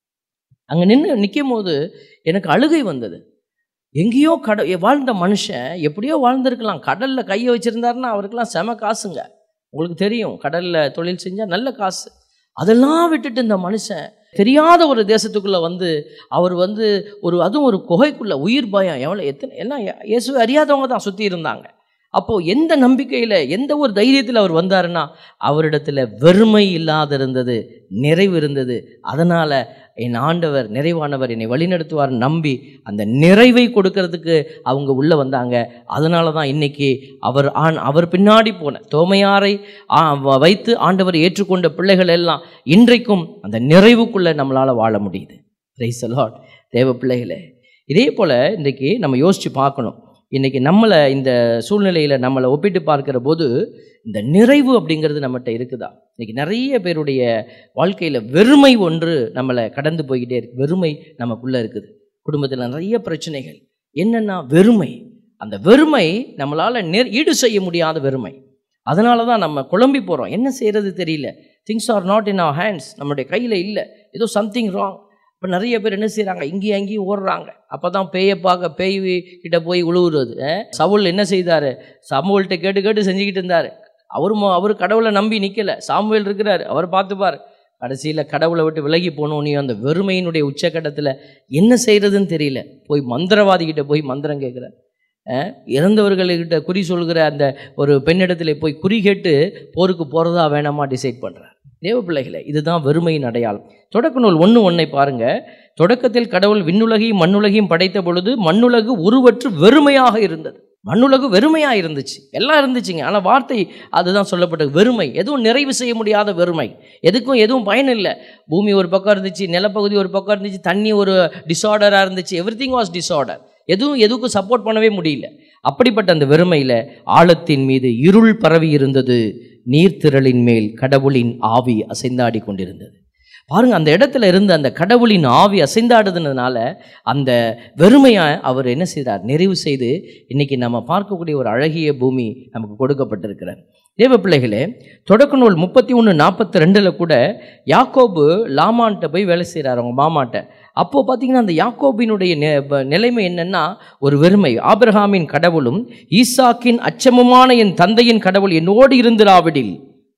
அங்கே நின்று நிற்கும் போது எனக்கு அழுகை வந்தது எங்கேயோ கட வாழ்ந்த மனுஷன் எப்படியோ வாழ்ந்திருக்கலாம் கடலில் கையை வச்சுருந்தாருன்னா அவருக்கெல்லாம் செம காசுங்க உங்களுக்கு தெரியும் கடலில் தொழில் செஞ்சால் நல்ல காசு அதெல்லாம் விட்டுட்டு இந்த மனுஷன் தெரியாத ஒரு தேசத்துக்குள்ளே வந்து அவர் வந்து ஒரு அதுவும் ஒரு குகைக்குள்ள உயிர் பயம் எவ்வளோ எத்தனை எல்லாம் இயேசுவை அறியாதவங்க தான் சுற்றி இருந்தாங்க அப்போது எந்த நம்பிக்கையில் எந்த ஒரு தைரியத்தில் அவர் வந்தாருன்னா அவரிடத்துல வெறுமை இல்லாத இருந்தது நிறைவு இருந்தது அதனால் என் ஆண்டவர் நிறைவானவர் என்னை வழிநடத்துவார் நம்பி அந்த நிறைவை கொடுக்கறதுக்கு அவங்க உள்ளே வந்தாங்க அதனால தான் இன்னைக்கு அவர் ஆண் அவர் பின்னாடி போன தோமையாரை ஆ, வ- வைத்து ஆண்டவர் ஏற்றுக்கொண்ட பிள்ளைகள் எல்லாம் இன்றைக்கும் அந்த நிறைவுக்குள்ளே நம்மளால் வாழ முடியுது பிரைஸ் லார்ட் தேவ பிள்ளைகளே இதே போல் இன்றைக்கி நம்ம யோசித்து பார்க்கணும் இன்றைக்கி நம்மளை இந்த சூழ்நிலையில் நம்மளை ஒப்பிட்டு பார்க்கிற போது இந்த நிறைவு அப்படிங்கிறது நம்மகிட்ட இருக்குதா இன்றைக்கி நிறைய பேருடைய வாழ்க்கையில் வெறுமை ஒன்று நம்மளை கடந்து போய்கிட்டே இருக்கு வெறுமை நமக்குள்ளே இருக்குது குடும்பத்தில் நிறைய பிரச்சனைகள் என்னென்னா வெறுமை அந்த வெறுமை நம்மளால் நெ ஈடு செய்ய முடியாத வெறுமை அதனால தான் நம்ம குழம்பி போகிறோம் என்ன செய்கிறது தெரியல things are not in our hands நம்மளுடைய கையில் இல்லை ஏதோ சம்திங் ராங் இப்போ நிறைய பேர் என்ன செய்கிறாங்க இங்கேயும் அங்கேயும் ஓடுறாங்க அப்போ தான் பேயை பார்க்க பேய் கிட்ட போய் உழுவுறது அஹ்? சவுல் என்ன செய்தார் சாமுவேல்கிட்ட கேட்டு கேட்டு செஞ்சுக்கிட்டு இருந்தார் அவர் மொ- அவர் கடவுளை நம்பி நிற்கல சாமுவேல் இருக்கிறார் அவர் பார்த்துப்பார் கடைசியில் கடவுளை விட்டு விலகி போனோனையும் அந்த வெறுமையினுடைய உச்சக்கட்டத்தில் என்ன செய்கிறதுன்னு தெரியல போய் மந்திரவாதிகிட்ட போய் மந்திரம் கேட்குறார் இறந்தவர்கள்கிட்ட குறி சொல்கிற அந்த ஒரு பெண்ணிடத்தில் போய் குறி கேட்டு போருக்கு போகிறதா வேணாமா டிசைட் பண்ணுறார் தேவ பிள்ளைகளே இதுதான் வெறுமையின் அடையாளம் தொடக்க நூல் ஒன்று ஒன்றை பாருங்க தொடக்கத்தில் கடவுள் விண்ணுலகையும் மண்ணுலகையும் படைத்த பொழுது மண்ணுலகு உருவற்று வெறுமையாக இருந்தது மண்ணுலகு வெறுமையாக இருந்துச்சு எல்லாம் இருந்துச்சுங்க ஆனால் வார்த்தை அதுதான் சொல்லப்பட்டது வெறுமை எதுவும் நிறைவு செய்ய முடியாத வெறுமை எதுக்கும் எதுவும் பயன் இல்லை பூமி ஒரு பக்கம் இருந்துச்சு நிலப்பகுதி ஒரு பக்கம் இருந்துச்சு தண்ணி ஒரு டிஸார்டராக இருந்துச்சு எவ்ரி திங் வாஸ் டிஸார்டர் எதுவும் எதுக்கும் சப்போர்ட் பண்ணவே முடியல அப்படிப்பட்ட அந்த வெறுமையில் ஆழத்தின் மீது இருள் பரவி இருந்தது நீர்த்திரளின் மேல் கடவுளின் ஆவி அசைந்தாடி கொண்டிருந்தது பாருங்க அந்த இடத்துல இருந்த அந்த கடவுளின் ஆவி அசைந்தாடுதுனால அந்த வெறுமையை அவர் என்ன செய்தார் நிறைவு செய்து இன்னைக்கு நம்ம பார்க்கக்கூடிய ஒரு அழகிய பூமி நமக்கு கொடுக்கப்பட்டிருக்கிறார் தேவ பிள்ளைகளே தொடக்க நூல் முப்பத்தி ஒன்று நாற்பத்தி ரெண்டில் கூட யாக்கோபு லாமான்ட்ட போய் வேலை செய்கிறார் அவங்க மாமாட்ட அப்போது பார்த்தீங்கன்னா அந்த யாக்கோபினுடைய நெ- ப- நிலைமை என்னன்னா ஒரு வெறுமை ஆபிரகாமின் கடவுளும் ஈசாக்கின் அச்சமுமான என் தந்தையின் கடவுள் என்னோடு இருந்திராவிடில்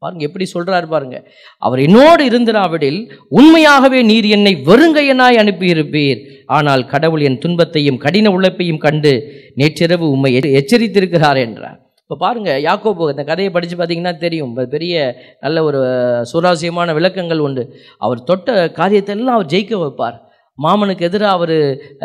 பாருங்க எப்படி சொல்றாரு பாருங்க அவர் என்னோடு இருந்திராவிடில் உண்மையாகவே நீர் என்னை வெறுங்கையனாய் அனுப்பியிருப்பீர் ஆனால் கடவுள் என் துன்பத்தையும் கடின உழைப்பையும் கண்டு நேற்றிரவு உம்மை எச்ச- எச்சரித்திருக்கிறார் என்றார் இப்போ பாருங்க யாக்கோபு இந்த கதையை படித்து பார்த்தீங்கன்னா தெரியும் பெ- பெரிய நல்ல ஒரு சுராசியமான விளக்கங்கள் உண்டு அவர் தொட்ட காரியத்தை எல்லாம் அவர் ஜெயிக்க வைப்பார் மாமனுக்கு எதிராக அவர்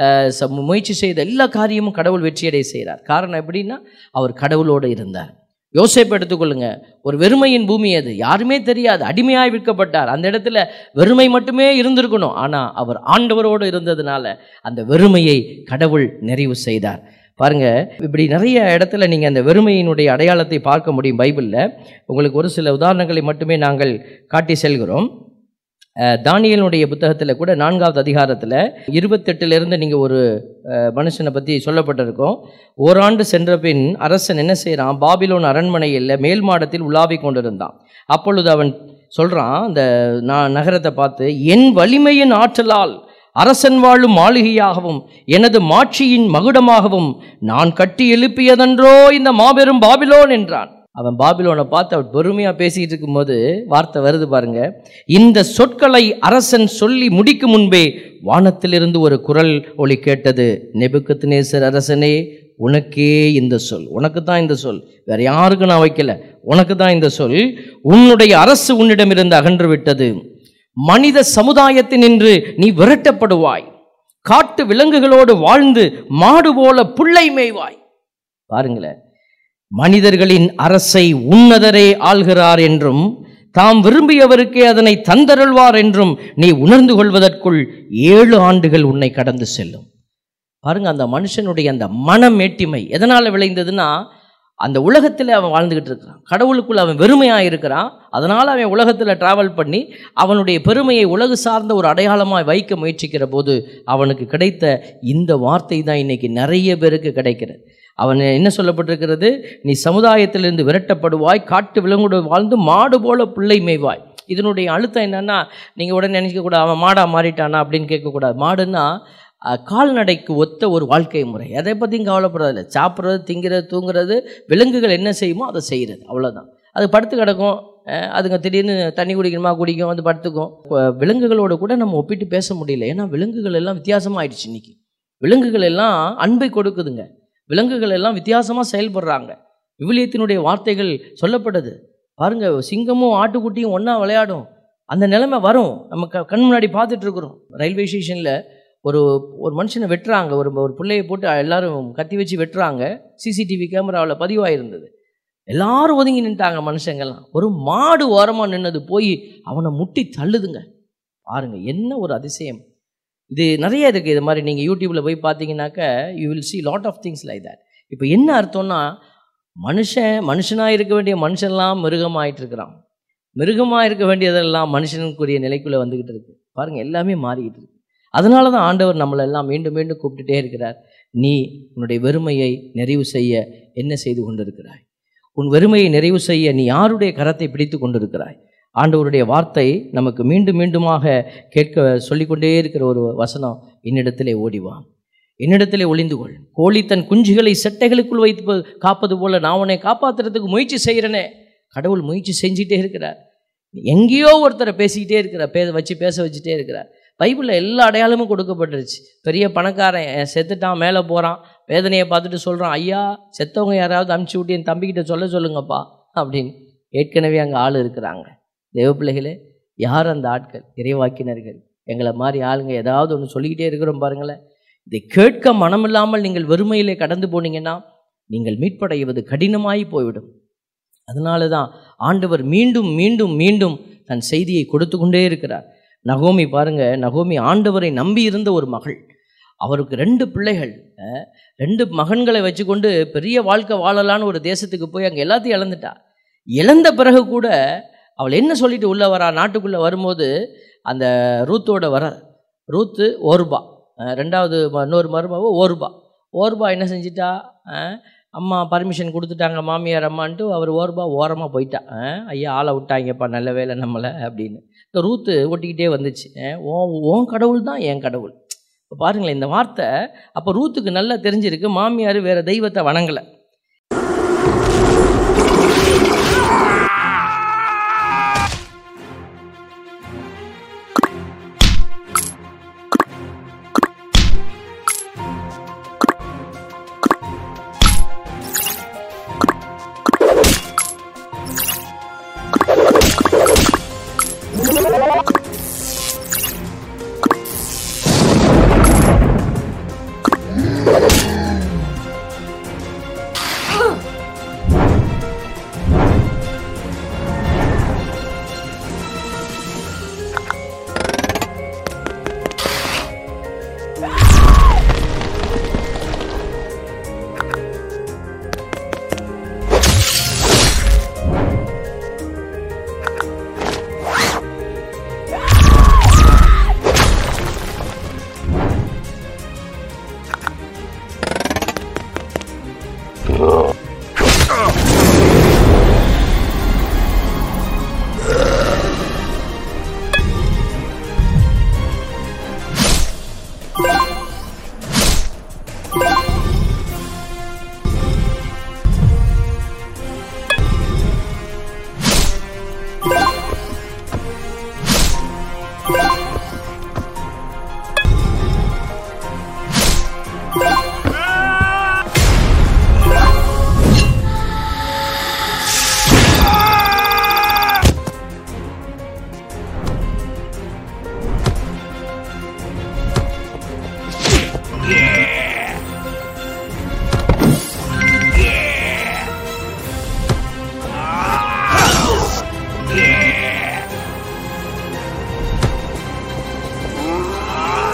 முயற்சி செய்த எல்லா காரியமும் கடவுள் வெற்றியடை செய்கிறார் காரணம் எப்படின்னா அவர் கடவுளோடு இருந்தார் யோசேப்பு எடுத்துக்கொள்ளுங்க ஒரு வெறுமையின் பூமி அது யாருமே தெரியாது அடிமையாய் விற்கப்பட்டார் அந்த இடத்துல வெறுமை மட்டுமே இருந்திருக்கணும் ஆனால் அவர் ஆண்டவரோடு இருந்ததுனால அந்த வெறுமையை கடவுள் நிறைவு செய்தார் பாருங்க இப்படி நிறைய இடத்துல நீங்கள் அந்த வெறுமையினுடைய அடையாளத்தை பார்க்க முடியும் பைபிளில் உங்களுக்கு ஒரு சில உதாரணங்களை மட்டுமே நாங்கள் காட்டி செல்கிறோம் அஹ், தானியேலுடைய புத்தகத்தில் கூட நான்காவது அதிகாரத்தில் இருபத்தெட்டுலேருந்து நீங்கள் ஒரு அஹ், மனுஷனை பற்றி சொல்லப்பட்டிருக்கோம் ஓராண்டு சென்ற பின் அரசன் என்ன செய்கிறான் பாபிலோன் அரண்மனையில் மேல் மாடத்தில் உலாவிக் கொண்டிருந்தான் அப்பொழுது அவன் சொல்கிறான் அந்த நான் நகரத்தை பார்த்து என் வலிமையின் ஆற்றலால் அரசன் வாழும் மாளிகையாகவும் எனது மாட்சியின் மகுடமாகவும் நான் கட்டி எழுப்பியதன்றோ இந்த மாபெரும் பாபிலோன் என்றான் அவன் பாபிலோனை பார்த்து அவன் பொறுமையாக பேசிக்கிட்டு இருக்கும்போது வார்த்தை வருது பாருங்க இந்த சொற்களை அரசன் சொல்லி முடிக்கும் முன்பே வானத்திலிருந்து ஒரு குரல் ஒலி கேட்டது நெபுக்கத்நேசர் அரசனே உனக்கே இந்த சொல் உனக்கு தான் இந்த சொல் வேற யாருக்கும் நான் வைக்கல உனக்கு தான் இந்த சொல் உன்னுடைய அரசு உன்னிடமிருந்து அகன்று விட்டது மனித சமுதாயத்தினின்று நீ விரட்டப்படுவாய் காட்டு விலங்குகளோடு வாழ்ந்து மாடு போல புல்லை மேய்வாய் பாருங்களேன் மனிதர்களின் அரசை உன்னதரே ஆள்கிறார் என்றும் தாம் விரும்பியவருக்கே அதனை தந்தருள்வார் என்றும் நீ உணர்ந்து கொள்வதற்குள் ஏழு ஆண்டுகள் உன்னை கடந்து செல்லும் பாருங்க அந்த மனுஷனுடைய அந்த மனமேட்டிமை எதனால் விளைந்ததுன்னா அந்த உலகத்தில் அவன் வாழ்ந்துக்கிட்டு இருக்கிறான் கடவுளுக்குள்ள அவன் வெறுமையாக இருக்கிறான் அதனால் அவன் உலகத்தில் டிராவல் பண்ணி அவனுடைய பெருமையை உலகு சார்ந்த ஒரு அடையாளமாக வைக்க முயற்சிக்கிற போது அவனுக்கு கிடைத்த இந்த வார்த்தை தான் இன்னைக்கு நிறைய பேருக்கு கிடைக்கிறது அவன் என்ன சொல்லப்பட்டிருக்கிறது நீ சமுதாயத்திலிருந்து விரட்டப்படுவாய் காட்டு விலங்குடன் வாழ்ந்து மாடு போல பிள்ளை மேய்வாய் இதனுடைய அழுத்தம் என்னன்னா நீங்கள் உடனே நினைக்கக்கூடாது அவன் மாடா மாறிட்டானா அப்படின்னு கேட்கக்கூடாது மாடுன்னா அஹ், கால்நடைக்கு ஒத்த ஒரு வாழ்க்கை முறை எதை பற்றியும் கவலைப்படுறதில்ல சாப்பிட்றது திங்கிறது தூங்குறது விலங்குகள் என்ன செய்யுமோ அதை செய்கிறது அவ்வளோதான் அது படுத்து கிடக்கும் அஹ், அதுங்க திடீர்னு தண்ணி குடிக்கணுமா குடிக்கும் வந்து படுத்துக்கும் இப்போ விலங்குகளோட கூட நம்ம ஒப்பிட்டு பேச முடியல ஏன்னா விலங்குகள் எல்லாம் வித்தியாசமாயிடுச்சு இன்னைக்கு விலங்குகள் எல்லாம் அன்பை கொடுக்குதுங்க விலங்குகள் எல்லாம் வித்தியாசமாக செயல்படுறாங்க விவிலியத்தினுடைய வார்த்தைகள் சொல்லப்படுது பாருங்க சிங்கமும் ஆட்டுக்குட்டியும் ஒன்றா விளையாடும் அந்த நிலைமை வரும் நம்ம க கண் முன்னாடி பார்த்துட்டு இருக்கிறோம் ரயில்வே ஸ்டேஷனில் ஒரு ஒரு மனுஷனை வெட்டுறாங்க ஒரு ஒரு பிள்ளையை போட்டு எல்லாரும் கத்தி வச்சு வெட்டுறாங்க சிசிடிவி கேமராவில் பதிவாயிருந்தது எல்லாரும் ஒதுங்கி நின்ட்டாங்க மனுஷங்கெல்லாம் ஒரு மாடு ஓரமாக நின்னது போய் அவனை முட்டி தள்ளுதுங்க பாருங்க என்ன ஒரு அதிசயம் இது நிறைய இருக்குது இது மாதிரி நீங்கள் யூடியூப்பில் போய் பார்த்தீங்கன்னாக்க you will see lot of things like that இப்போ என்ன அர்த்தம்னா மனுஷன் மனுஷனாக இருக்க வேண்டிய மனுஷன்லாம் மிருகமாயிட்டு இருக்கிறான் மிருகமாக இருக்க வேண்டியதெல்லாம் மனுஷனுக்குரிய நிலைக்குள்ளே வந்துக்கிட்டு இருக்கு பாருங்கள் எல்லாமே மாறிக்கிட்டு இருக்கு அதனால தான் ஆண்டவர் நம்மளை எல்லாம் மீண்டும் மீண்டும் கூப்பிட்டுட்டே இருக்கிறார் நீ உன்னுடைய வெறுமையை நிறைவு செய்ய என்ன செய்து கொண்டிருக்கிறாய் உன் வெறுமையை நிறைவு செய்ய நீ யாருடைய கரத்தை பிடித்து கொண்டிருக்கிறாய் ஆண்டவருடைய வார்த்தை நமக்கு மீண்டும் மீண்டுமாக கேட்க சொல்லிக்கொண்டே இருக்கிற ஒரு வசனம் என்னிடத்திலே ஓடிவா என்னிடத்திலே ஒளிந்து கொள் கோழி தன் குஞ்சுகளை செட்டைகளுக்குள் வைத்து காப்பது போல நான் உன்னை காப்பாத்துறதுக்கு முயற்சி செய்கிறேனே கடவுள் முயற்சி செஞ்சிட்டே இருக்கிறார் எங்கேயோ ஒருத்தரை பேசிக்கிட்டே இருக்கிறார் பே வச்சு பேச வச்சுட்டே இருக்கிறார் பைபிளில் எல்லா அடையாளமும் கொடுக்கப்பட்டுருச்சு பெரிய பணக்காரன் என் செத்துட்டான் மேலே போகிறான் வேதனையை பார்த்துட்டு சொல்கிறான் ஐயா செத்தவங்க யாராவது அமுச்சு விட்டு என் தம்பிக்கிட்ட சொல்ல சொல்லுங்கப்பா அப்படின்னு ஏற்கனவே அங்கே ஆள் இருக்கிறாங்க தேவ பிள்ளைகளே யார் அந்த ஆட்கள் இறைவாக்கினர்கள் எங்களை மாதிரி ஆளுங்க ஏதாவது ஒன்று சொல்லிக்கிட்டே இருக்கிறோம் பாருங்களேன் இதை கேட்க மனமில்லாமல் நீங்கள் வெறுமையிலே கடந்து போனீங்கன்னா நீங்கள் மீட்படைவது கடினமாய் போய்விடும் அதனால தான் ஆண்டவர் மீண்டும் மீண்டும் மீண்டும் தன் செய்தியை கொடுத்து கொண்டே இருக்கிறார் நகோமி பாருங்க நகோமி ஆண்டவரை நம்பி இருந்த ஒரு மகள் அவருக்கு ரெண்டு பிள்ளைகள் அஹ், ரெண்டு மகன்களை வச்சுக்கொண்டு பெரிய வாழ்க்கை வாழலான்னு ஒரு தேசத்துக்கு போய் அங்கே எல்லாத்தையும் இழந்துட்டா இழந்த பிறகு கூட அவள் என்ன சொல்லிட்டு உள்ளே வரா நாட்டுக்குள்ளே வரும்போது அந்த ரூத்தோட வர ரூத்து ஓர்பா அஹ், ரெண்டாவது ம- இன்னொரு மருமவ ஓர்பா ஓர்பா என்ன செஞ்சிட்டா அஹ், அம்மா பர்மிஷன் கொடுத்துட்டாங்க மாமியார் அம்மான்ட்டு அவர் ஓர்பா ஓரமாக போயிட்டா அஹ், ஐயா ஆளை விட்டாங்கப்பா நல்ல வேலை நம்மளை அப்படின்னு இந்த ரூத்து ஒட்டிக்கிட்டே வந்துச்சு அஹ், உன் உன் கடவுள் தான் என் கடவுள் இப்போ பாருங்களேன் இந்த வார்த்தை அப்போ ரூத்துக்கு நல்லா தெரிஞ்சிருக்கு மாமியார் வேற தெய்வத்தை வணங்கலை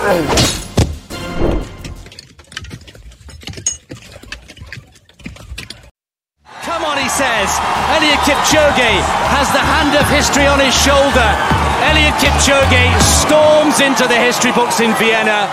Come on, he says. Elliot Kipchoge has the hand of history on his shoulder. Elliot Kipchoge storms into the history books in Vienna.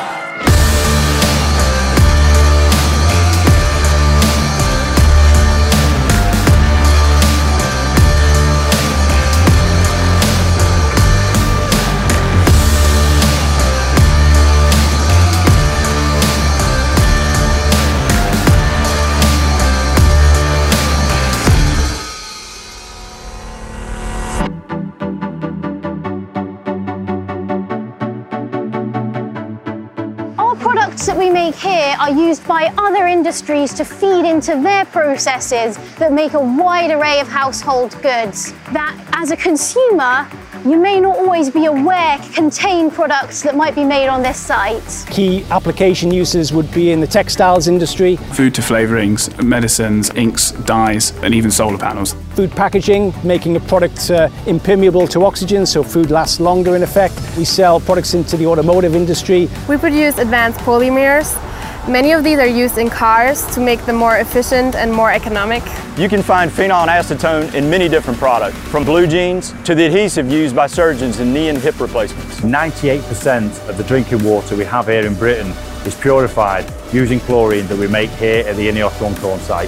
Our products that we make here are used by other industries to feed into their processes that make a wide array of household goods that, as a consumer, you may not always be aware contain products that might be made on this site. Key application uses would be in the textiles industry, food to flavorings, medicines, inks, dyes, and even solar panels. food packaging, making a product uh, impermeable to oxygen so food lasts longer in effect. We sell products into the automotive industry. We produce advanced polymers. Many of these are used in cars to make them more efficient and more economic. You can find phenol and acetone in many different products, from blue jeans to the adhesive used by surgeons in knee and hip replacements. 98% of the drinking water we have here in Britain is purified using chlorine that we make here at the Ineos Runcorn site.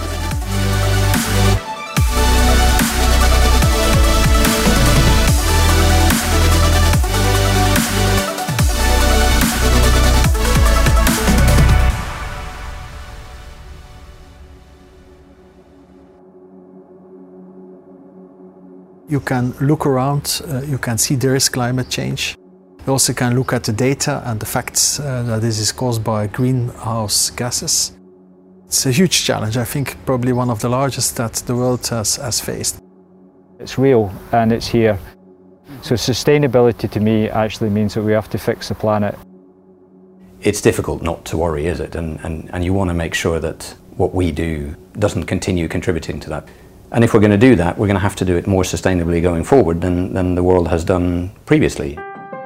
You can look around, uh, you can see there is climate change. You also can look at the data and the facts uh, that this is caused by greenhouse gases. It's a huge challenge, I think probably one of the largest that the world has, has faced. It's real and it's here. So sustainability to me actually means that we have to fix the planet. It's difficult not to worry, is it? And, and, and you want to make sure that what we do doesn't continue contributing to that. And if we're going to do that, we're going to have to do it more sustainably going forward than, than the world has done previously.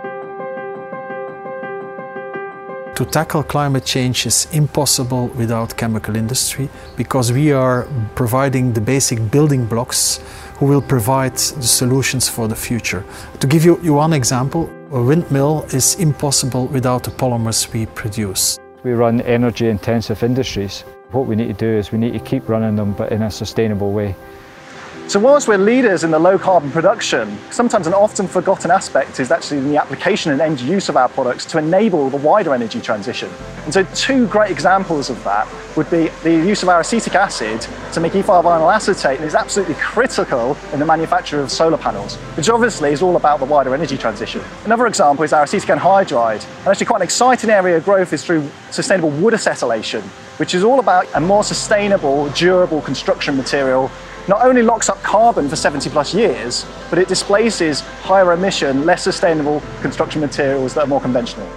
To tackle climate change is impossible without chemical industry because we are providing the basic building blocks who will provide the solutions for the future. To give you, you one example, a windmill is impossible without the polymers we produce. We run energy intensive industries. What we need to do is we need to keep running them but in a sustainable way. So whilst we're leaders in the low carbon production, sometimes an often forgotten aspect is actually in the application and end use of our products to enable the wider energy transition. And so two great examples of that would be the use of our acetic acid to make ethyl vinyl acetate and is absolutely critical in the manufacture of solar panels, which obviously is all about the wider energy transition. Another example is our acetic anhydride. And actually quite an exciting area of growth is through sustainable wood acetylation, which is all about a more sustainable, durable construction material not only locks up carbon for 70 plus years, but it displaces higher emission, less sustainable construction materials that are more conventional.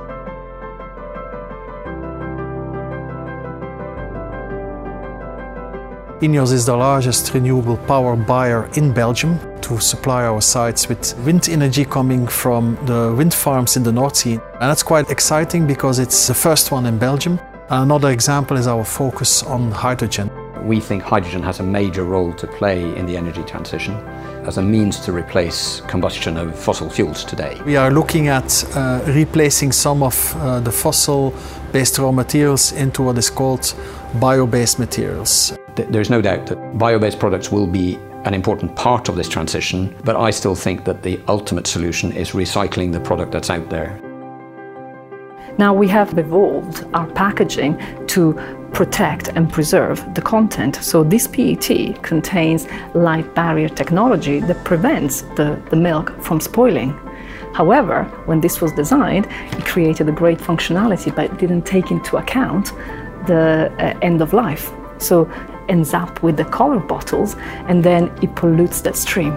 Ineos is the largest renewable power buyer in Belgium to supply our sites with wind energy coming from the wind farms in the North Sea. And that's quite exciting because it's the first one in Belgium. Another example is our focus on hydrogen. We think hydrogen has a major role to play in the energy transition as a means to replace combustion of fossil fuels today. We are looking at uh, replacing some of uh, the fossil-based raw materials into what is called bio-based materials. There's no doubt that bio-based products will be an important part of this transition, but I still think that the ultimate solution is recycling the product that's out there. Now we have evolved our packaging to protect and preserve the content. So this PET contains light barrier technology that prevents the, the milk from spoiling. However, when this was designed, it created a great functionality, but it didn't take into account the uh, end of life. So ends up with the color bottles and then it pollutes that stream.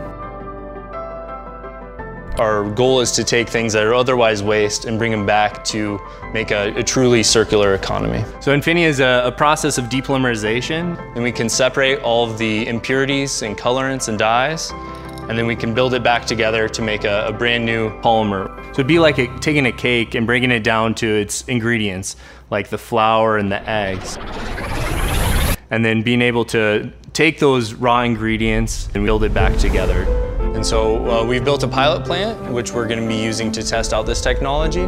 Our goal is to take things that are otherwise waste and bring them back to make a, a truly circular economy. So Infinia is a, a, process of depolymerization, and we can separate all of the impurities and colorants and dyes, and then we can build it back together to make a, a brand new polymer. So it'd be like a, taking a cake and breaking it down to its ingredients, like the flour and the eggs, and then being able to take those raw ingredients and build it back together. And so uh, we've built a pilot plant, which we're going to be using to test out this technology.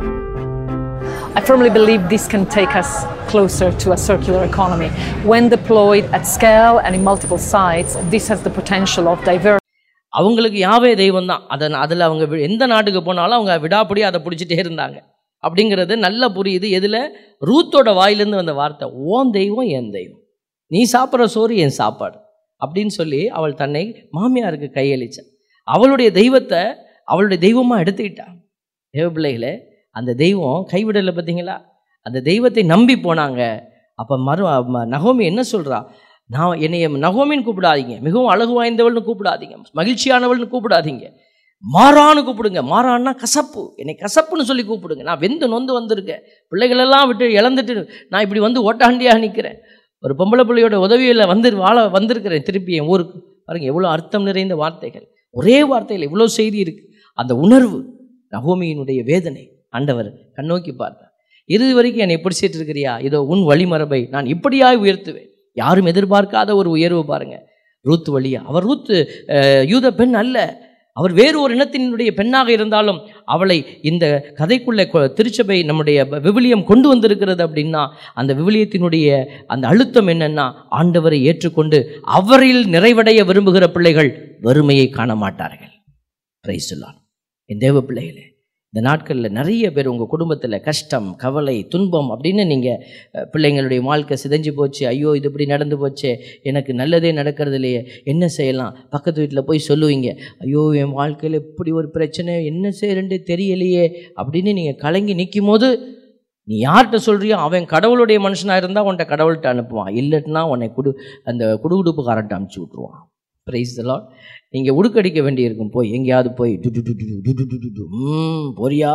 I firmly believe this can take us closer to a circular economy. When deployed at scale and in multiple sites, this has the potential of diversity. அவங்களுக்கு யாவே தெய்வம் தான் அதை அதில் அவங்க we- எந்த நாட்டுக்கு போனாலும் அவங்க விடாப்படி அதை பிடிச்சிட்டே இருந்தாங்க அப்படிங்கிறது நல்லா புரியுது எதில் ரூத்தோட வாயிலேருந்து வந்த வார்த்தை ஓன் தெய்வம் என் தெய்வம் நீ சாப்பிட்ற சோறு என் சாப்பாடு அப்படின்னு சொல்லி அவள் தன்னை மாமியாருக்கு கையளிச்சாள் அவளுடைய தெய்வத்தை அவளுடைய தெய்வமாக எடுத்துக்கிட்டான் தேவ பிள்ளைகளே அந்த தெய்வம் கைவிடலை பார்த்தீங்களா அந்த தெய்வத்தை நம்பி போனாங்க அப்போ மறு ம- நகோமி என்ன சொல்றா நான் என்னைய நகோமின்னு கூப்பிடாதீங்க மிகவும் அழகு வாய்ந்தவள்னு கூப்பிடாதீங்க மகிழ்ச்சியானவள்னு கூப்பிடாதீங்க மாறான்னு கூப்பிடுங்க மாறான்னா கசப்பு என்னை கசப்புன்னு சொல்லி கூப்பிடுங்க நான் வெந்து நொந்து வந்திருக்கேன் பிள்ளைகளெல்லாம் விட்டு இழந்துட்டு நான் இப்படி வந்து ஓட்டாண்டியாக நிற்கிறேன் ஒரு பொம்பளை பிள்ளையோட உதவியில் வந்து வாழ வந்திருக்கிறேன் திருப்பி என் ஊருக்கு பாருங்க எவ்வளோ அர்த்தம் நிறைந்த வார்த்தைகள் ஒரே வார்த்தையில் இவ்வளோ செய்தி இருக்குது அந்த உணர்வு நகோமியினுடைய வேதனை ஆண்டவர் கண்ணோக்கி பார்த்தார் இறுதி வரைக்கும் என்னை பிடிச்சிட்டு இருக்கிறியா இதோ உன் வழிமரபை நான் இப்படியாய் உயர்த்துவேன் யாரும் எதிர்பார்க்காத ஒரு உயர்வு பாருங்க ரூத்து வழியா அவர் ரூத்து அஹ், யூத பெண் அல்ல அவர் வேறு ஒரு இனத்தினுடைய பெண்ணாக இருந்தாலும் அவளை இந்த கதைக்குள்ளே கொ- திருச்சபை நம்முடைய ப- விவிலியம் கொண்டு வந்திருக்கிறது அப்படின்னா அந்த விவிலியத்தினுடைய அந்த அழுத்தம் என்னன்னா ஆண்டவரை ஏற்றுக்கொண்டு அவரில் நிறைவடைய விரும்புகிற பிள்ளைகள் வறுமையை காண மாட்டார்கள் பிரைஸ் சொல்லான் என் தேவ பிள்ளைகளே இந்த நாட்களில் நிறைய பேர் உங்கள் குடும்பத்தில் கஷ்டம் கவலை துன்பம் அப்படின்னு நீங்கள் பிள்ளைங்களுடைய வாழ்க்கை சிதைஞ்சு போச்சு ஐயோ இது இப்படி நடந்து போச்சே எனக்கு நல்லதே நடக்கிறது இல்லையே என்ன செய்யலாம் பக்கத்து வீட்டில் போய் சொல்லுவீங்க ஐயோ என் வாழ்க்கையில் இப்படி ஒரு பிரச்சனை என்ன செய்யறேன்ட்டு தெரியலையே அப்படின்னு நீங்கள் கலங்கி நிற்கும் போது நீ யார்கிட்ட சொல்றியோ அவன் கடவுளுடைய மனுஷனாக இருந்தால் உன்னை கடவுள்கிட்ட அனுப்புவான் இல்லைன்னா உன்னை குடு அந்த குடுகுடுப்புக்காரன்ட்ட அனுப்பிச்சி விட்ருவான் ப்ரைஸ் லாட் நீங்கள் உடுக்கடிக்க வேண்டியிருக்கும் போய் எங்கேயாவது போய் டு டு டு டு டு டு டு டு டு ம் போறியா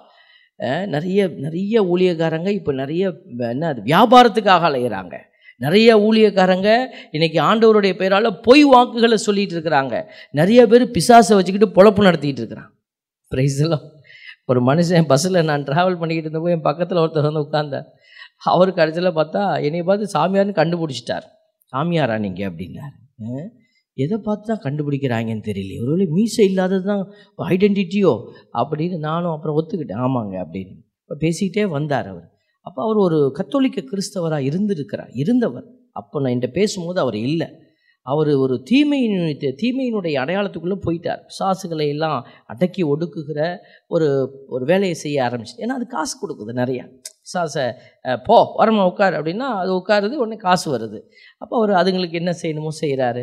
அஹ், நிறைய நிறைய ஊழியக்காரங்க இப்போ நிறைய வ- என்ன அது வியாபாரத்துக்காக அலையிறாங்க நிறைய ஊழியக்காரங்க இன்னைக்கு ஆண்டவருடைய பெயரால் பொய் வாக்குகளை சொல்லிட்டு இருக்கிறாங்க நிறைய பேர் பிசாசை வச்சுக்கிட்டு பொழப்பு நடத்திட்டு இருக்கிறான் ப்ரைஸ் எல்லாம் ஒரு மனுஷன் பஸ்ஸில் நான் ட்ராவல் பண்ணிக்கிட்டு இருந்தப்போ என் பக்கத்தில் ஒருத்தர் வந்து உட்கார்ந்தார் அவர் கடைசியில் பார்த்தா என்னை பார்த்து சாமியார்னு கண்டுபிடிச்சிட்டார் சாமியாரா நீங்கள் அப்படின்னார் அஹ், எதை பார்த்து தான் கண்டுபிடிக்கிறாங்கன்னு தெரியல ஒருவேளை மீசை இல்லாதது தான் ஐடென்டிட்டியோ அப்படின்னு நானும் அப்புறம் ஒத்துக்கிட்டேன் ஆமாங்க அப்படின்னு இப்போ பேசிக்கிட்டே வந்தார் அவர் அப்போ அவர் ஒரு கத்தோலிக்க கிறிஸ்தவராக இருந்திருக்கிறார் இருந்தவர் அப்போ நான் என்கிட்ட பேசும்போது அவர் இல்லை அவர் ஒரு தீமையின் தீமையினுடைய அடையாளத்துக்குள்ளே போயிட்டார் பிசாசுகளை எல்லாம் அடக்கி ஒடுக்குகிற ஒரு ஒரு வேலையை செய்ய ஆரம்பிச்சு ஏன்னா அது காசு கொடுக்குது நிறையா பிசாசை அஹ், போ வரமா உட்கார் அப்படின்னா அது உட்காருது உடனே காசு வருது அப்போ அவர் அதுங்களுக்கு என்ன செய்யணுமோ செய்கிறாரு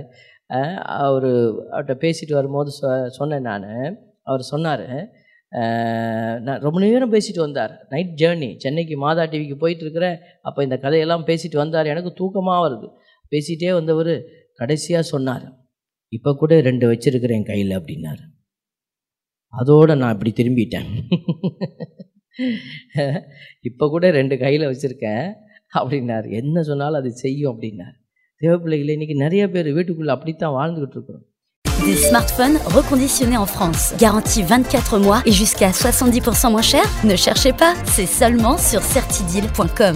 அவர் அவர்கிட்ட பேசிட்டு வரும்போது சொ சொன்னேன் நான் அவர் சொன்னார் நான் ரொம்ப நேரம் பேசிட்டு வந்தார் நைட் ஜேர்னி சென்னைக்கு மாதா டிவிக்கு போயிட்டு இருக்கிறேன் அப்போ இந்த கதையெல்லாம் பேசிட்டு வந்தார் எனக்கு தூக்கமாக வருது பேசிகிட்டே வந்தவர் கடைசியாக சொன்னார் இப்போ கூட ரெண்டு வச்சிருக்கிறேன் கையில் அப்படின்னாரு அதோடு நான் இப்படி திரும்பிட்டேன் இப்போ கூட ரெண்டு கையில் வச்சுருக்கேன் அப்படின்னார் என்ன சொன்னாலும் அது செய்யும் அப்படின்னார் தேவ பிள்ளைகளே இன்னைக்கு நிறைய பேர் வீட்டுக்குள்ளே அப்படித்தான் வாழ்ந்துக்கிட்டு இருக்கிறோம் Des smartphones reconditionnés en France. Garantie 24 mois et jusqu'à 70% moins cher Ne cherchez pas, c'est seulement sur certideal.com.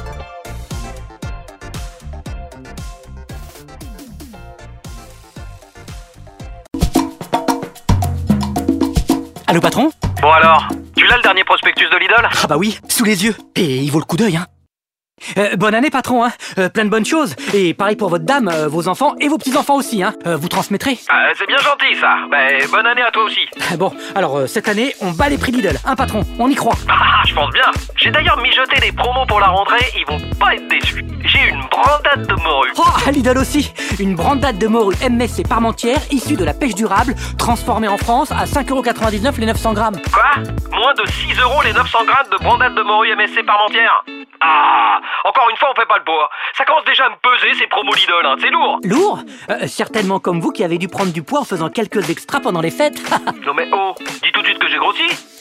Allô patron Bon alors, tu l'as le dernier prospectus de Lidl Ah bah oui, sous les yeux. Et il vaut le coup d'œil, hein. Euh, bonne année patron, hein. Euh, plein de bonnes choses. Et pareil pour votre dame, euh, vos enfants et vos petits-enfants aussi, hein. Euh, vous transmettrez. Ah, C'est bien gentil ça. Ben, bonne année à toi aussi. Bon, alors euh, cette année, on bat les prix Lidl, hein patron, on y croit. Ah, je pense bien. J'ai d'ailleurs mijoté des promos pour la rentrée, ils vont pas être déçus. J'ai une brandade de morue. Oh, à Lidl aussi Une brandade de morue MSC parmentière issue de la pêche durable, transformée en France à 5,99€ les 900 grammes. Quoi Moins de 6 euros les 900 grammes de brandade de morue MSC parmentière Ah Encore une fois, on fait pas le poids. Ça commence déjà à me peser ces promos Lidl, hein. c'est lourd. Lourd Euh, Certainement comme vous qui avez dû prendre du poids en faisant quelques extras pendant les fêtes. Non mais oh, dis tout de suite que j'ai grossi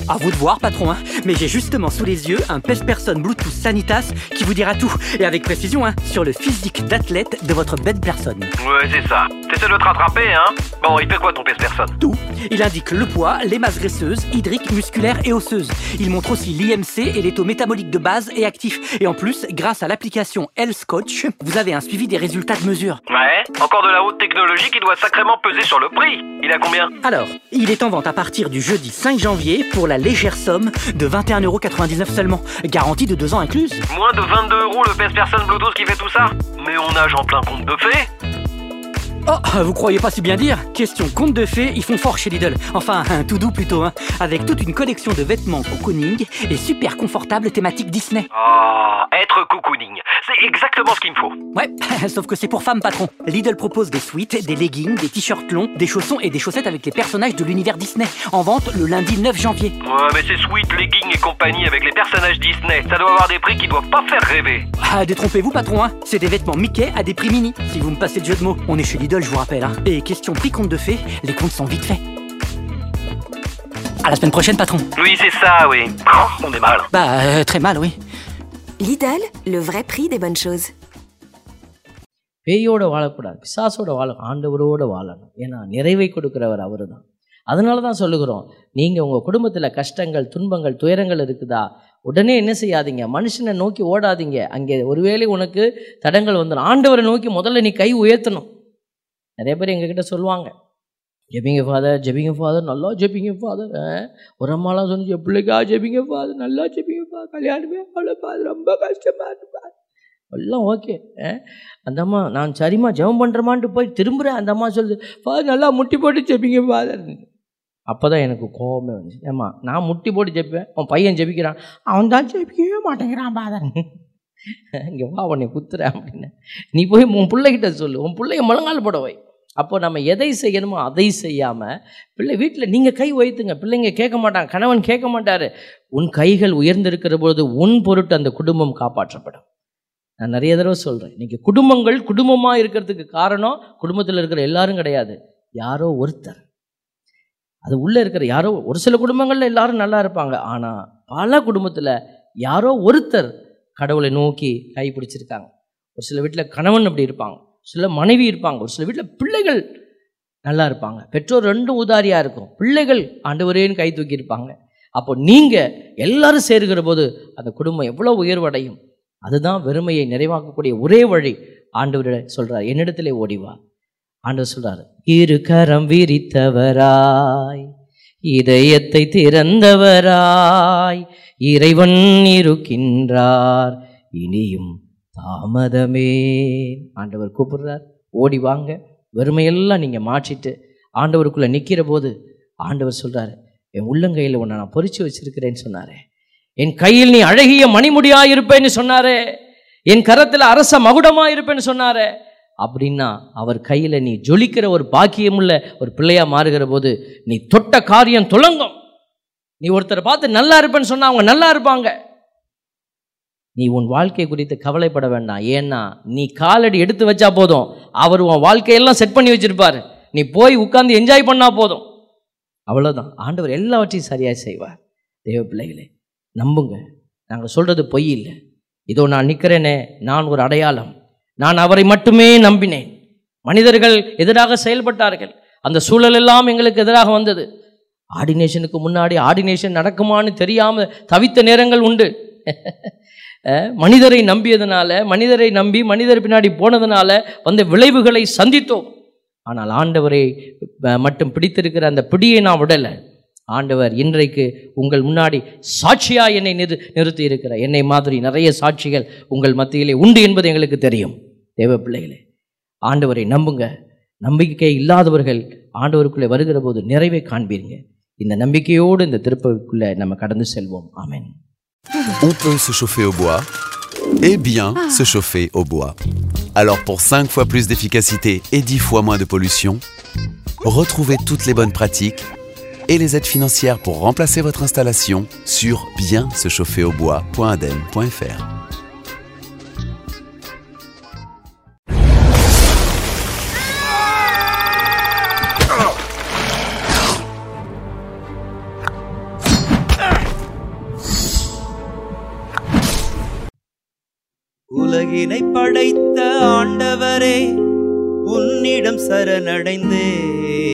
À vous de voir, patron, hein. Mais j'ai justement sous les yeux un pèse-personne Bluetooth Sanitas qui vous dira tout, et avec précision, hein, sur le physique d'athlète de votre bête personne. Ouais, c'est ça. T'essaies de te rattraper, hein Bon, il fait quoi ton pèse-personne Tout. Il indique le poids, les masses graisseuses, hydriques, musculaires et osseuses. Il montre aussi l'IMC et les taux métaboliques de base et actifs. Et en plus, grâce à l'application Health Coach, vous avez un suivi des résultats de mesure. Ouais, encore de la haute technologie qui doit sacrément peser sur le prix. Il a combien Alors, il est en vente à partir du jeudi 5 janvier pour la légère somme de 21,99€ seulement. Garantie de 2 ans incluse. Moins de 22 euros le pèse-personne Bluetooth qui fait tout ça Mais on nage en plein compte de fées Oh, vous croyez pas si bien dire Question conte de fées, ils font fort chez Lidl. Enfin, un tout doux plutôt, hein. Avec toute une collection de vêtements cocooning et super confortables thématiques Disney. Oh, être cocooning, c'est exactement ce qu'il me faut. Ouais, sauf que c'est pour femmes, patron. Lidl propose des suites, des leggings, des t-shirts longs, des chaussons et des chaussettes avec les personnages de l'univers Disney. En vente le lundi 9 janvier. Ouais, mais c'est sweet, leggings et compagnie avec les personnages Disney. Ça doit avoir des prix qui doivent pas faire rêver. Ah, détrompez-vous, patron, hein. C'est des vêtements Mickey à des prix mini. Si vous me passez le jeu de mots, on est chez Lidl, je vous rappelle, hein. Et question prix compte de fées, les comptes sont vite faits. À la semaine prochaine, patron. Oui, c'est ça, oui. Oh, on est mal. Bah, euh, très mal, oui. Lidl, le vrai prix des bonnes choses. பேயோட வாழக்கூடாது பிசாசோட வாழ ஆண்டவரோட வாழணும் ஏன்னா நிறைவை கொடுக்கிறவர் அவர் தான் அதனால தான் சொல்லுகிறோம் நீங்கள் உங்கள் குடும்பத்தில் கஷ்டங்கள் துன்பங்கள் துயரங்கள் இருக்குதா உடனே என்ன செய்யாதீங்க மனுஷனை நோக்கி ஓடாதீங்க அங்கே ஒருவேளை உனக்கு தடங்கள் வந்துடும் ஆண்டவரை நோக்கி முதல்ல நீ கை உயர்த்தணும் நிறைய பேர் எங்ககிட்ட சொல்லுவாங்க ஜெபிங்க ஃபாதர் ஜெபிங்க ஃபாதர் நல்லா ஜெபிங்க ஃபாதர் ஒரு அம்மாலாம் சொன்னிச்சு பிள்ளைக்கா ஜெபிங்க ஃபாதர் நல்லா ஜெபிங்க ஃபாதர் கல்யாணமே அவ்வளோ ஃபாதர் ரொம்ப கஷ்டமாக இருப்பா எல்லாம் ஓகே அந்த அம்மா நான் சரிம்மா ஜெபம் பண்ணுறமான்ட்டு போய் திரும்புகிறேன் அந்த அம்மா சொல்லுது ஃபாதர் நல்லா முட்டி போட்டு ஜெபிங்க ஃபாதர் அப்போ தான் எனக்கு கோபமே வந்துச்சு ஏம்மா நான் முட்டி போட்டு ஜெபிப்பேன் உன் பையன் ஜெபிக்கிறான் அவன் தான் ஜெபிக்கவே மாட்டேங்கிறான் ஃபாதர் இங்கே வா உன்னை குத்துறேன் அப்படின்னு நீ போய் உன் பிள்ளைகிட்ட சொல்லு உன் பிள்ளைய முழங்கால் போட வை அப்போ நம்ம எதை செய்யணுமோ அதை செய்யாமல் பிள்ளை வீட்டில் நீங்கள் கை வைத்துங்க பிள்ளைங்க கேட்க மாட்டாங்க கணவன் கேட்க மாட்டார் உன் கைகள் உயர்ந்திருக்கிற பொழுது உன் பொருட்டு அந்த குடும்பம் காப்பாற்றப்படும் நான் நிறைய தடவை சொல்கிறேன் இன்றைக்கி குடும்பங்கள் குடும்பமாக இருக்கிறதுக்கு காரணம் குடும்பத்தில் இருக்கிற எல்லாரும் கிடையாது யாரோ ஒருத்தர் அது உள்ளே இருக்கிற யாரோ ஒரு சில குடும்பங்களில் எல்லாரும் நல்லா இருப்பாங்க ஆனால் பல குடும்பத்தில் யாரோ ஒருத்தர் கடவுளை நோக்கி கை பிடிச்சிருக்காங்க ஒரு சில வீட்டில் கணவன் அப்படி இருப்பாங்க சில மனைவி இருப்பாங்க ஒரு சில வீட்டில் பிள்ளைகள் நல்லா இருப்பாங்க பெற்றோர் ரெண்டும் உதாரியாக இருக்கும் பிள்ளைகள் ஆண்டவரேன்னு கை தூக்கி இருப்பாங்க அப்போ நீங்கள் எல்லாரும் சேருகிற போது அந்த குடும்பம் எவ்வளோ உயர்வடையும் அதுதான் வெறுமையை நிறைவாக்கக்கூடிய ஒரே வழி ஆண்டவர் சொல்கிறார் என்னிடத்திலே ஓடிவா ஆண்டவர் சொல்கிறார் இரு கரம் விரித்தவராய் இதயத்தை திறந்தவராய் இறைவன் இருக்கின்றார் இனியும் தாமதமே ஆண்டவர் கூப்பிடுறார் ஓடி வாங்க வெறுமையெல்லாம் நீங்கள் மாற்றிட்டு ஆண்டவருக்குள்ளே நிற்கிற போது ஆண்டவர் சொல்கிறார் என் உள்ளங்கையில் உன்னை நான் பொறிச்சு வச்சிருக்கிறேன்னு சொன்னாரே என் கையில் நீ அழகிய மணிமுடியாக இருப்பேன்னு சொன்னாரே என் கரத்தில் அரச மகுடமாக இருப்பேன்னு சொன்னாரே அப்படின்னா அவர் கையில் நீ ஜொலிக்கிற ஒரு பாக்கியமுள்ள ஒரு பிள்ளையாக மாறுகிற போது நீ தொட்ட காரியம் துளங்கும் நீ ஒருத்தரை பார்த்து நல்லா இருப்பேன்னு சொன்னா அவங்க நல்லா இருப்பாங்க நீ உன் வாழ்க்கை குறித்து கவலைப்பட வேண்டாம் ஏன்னா நீ காலடி எடுத்து வச்சா போதும் அவர் உன் வாழ்க்கையெல்லாம் செட் பண்ணி வச்சிருப்பார் நீ போய் உட்கார்ந்து என்ஜாய் பண்ணா போதும் அவ்வளோதான் ஆண்டவர் எல்லாவற்றையும் சரியாக செய்வார் தேவ பிள்ளைகளே நம்புங்க நாங்கள் சொல்கிறது பொய் இல்லை இதோ நான் நிற்கிறேனே நான் ஒரு அடையாளம் நான் அவரை மட்டுமே நம்பினேன் மனிதர்கள் எதிராக செயல்பட்டார்கள் அந்த சூழல் எல்லாம் எங்களுக்கு எதிராக வந்தது ஆர்டினேஷனுக்கு முன்னாடி ஆர்டினேஷன் நடக்குமான்னு தெரியாமல் தவித்த நேரங்கள் உண்டு மனிதரை நம்பியதுனால மனிதரை நம்பி மனிதர் பின்னாடி போனதுனால வந்த விளைவுகளை சந்தித்தோம் ஆனால் ஆண்டவரை மட்டும் பிடித்திருக்கிற அந்த பிடியை நான் விடலை ஆண்டவர் இன்றைக்கு உங்கள் முன்னாடி சாட்சியாக என்னை நிறு நிறுத்தி இருக்கிறார் என்னை மாதிரி நிறைய சாட்சிகள் உங்கள் மத்தியிலே உண்டு என்பது எங்களுக்கு தெரியும் தேவ பிள்ளைகளே ஆண்டவரை நம்புங்க நம்பிக்கை இல்லாதவர்கள் ஆண்டவருக்குள்ளே வருகிற போது நிறைவை காண்பீருங்க இந்த நம்பிக்கையோடு இந்த திருப்பதிக்குள்ளே நம்ம கடந்து செல்வோம் ஆமென் On peut se chauffer au bois et bien se chauffer au bois. Alors pour 5 fois plus d'efficacité et 10 fois moins de pollution, retrouvez toutes les bonnes pratiques et les aides financières pour remplacer votre installation sur bien-se-chauffer-au-bois.aden.fr. உலகினை படைத்த ஆண்டவரே உன்னிடம் சரணடைந்தேன்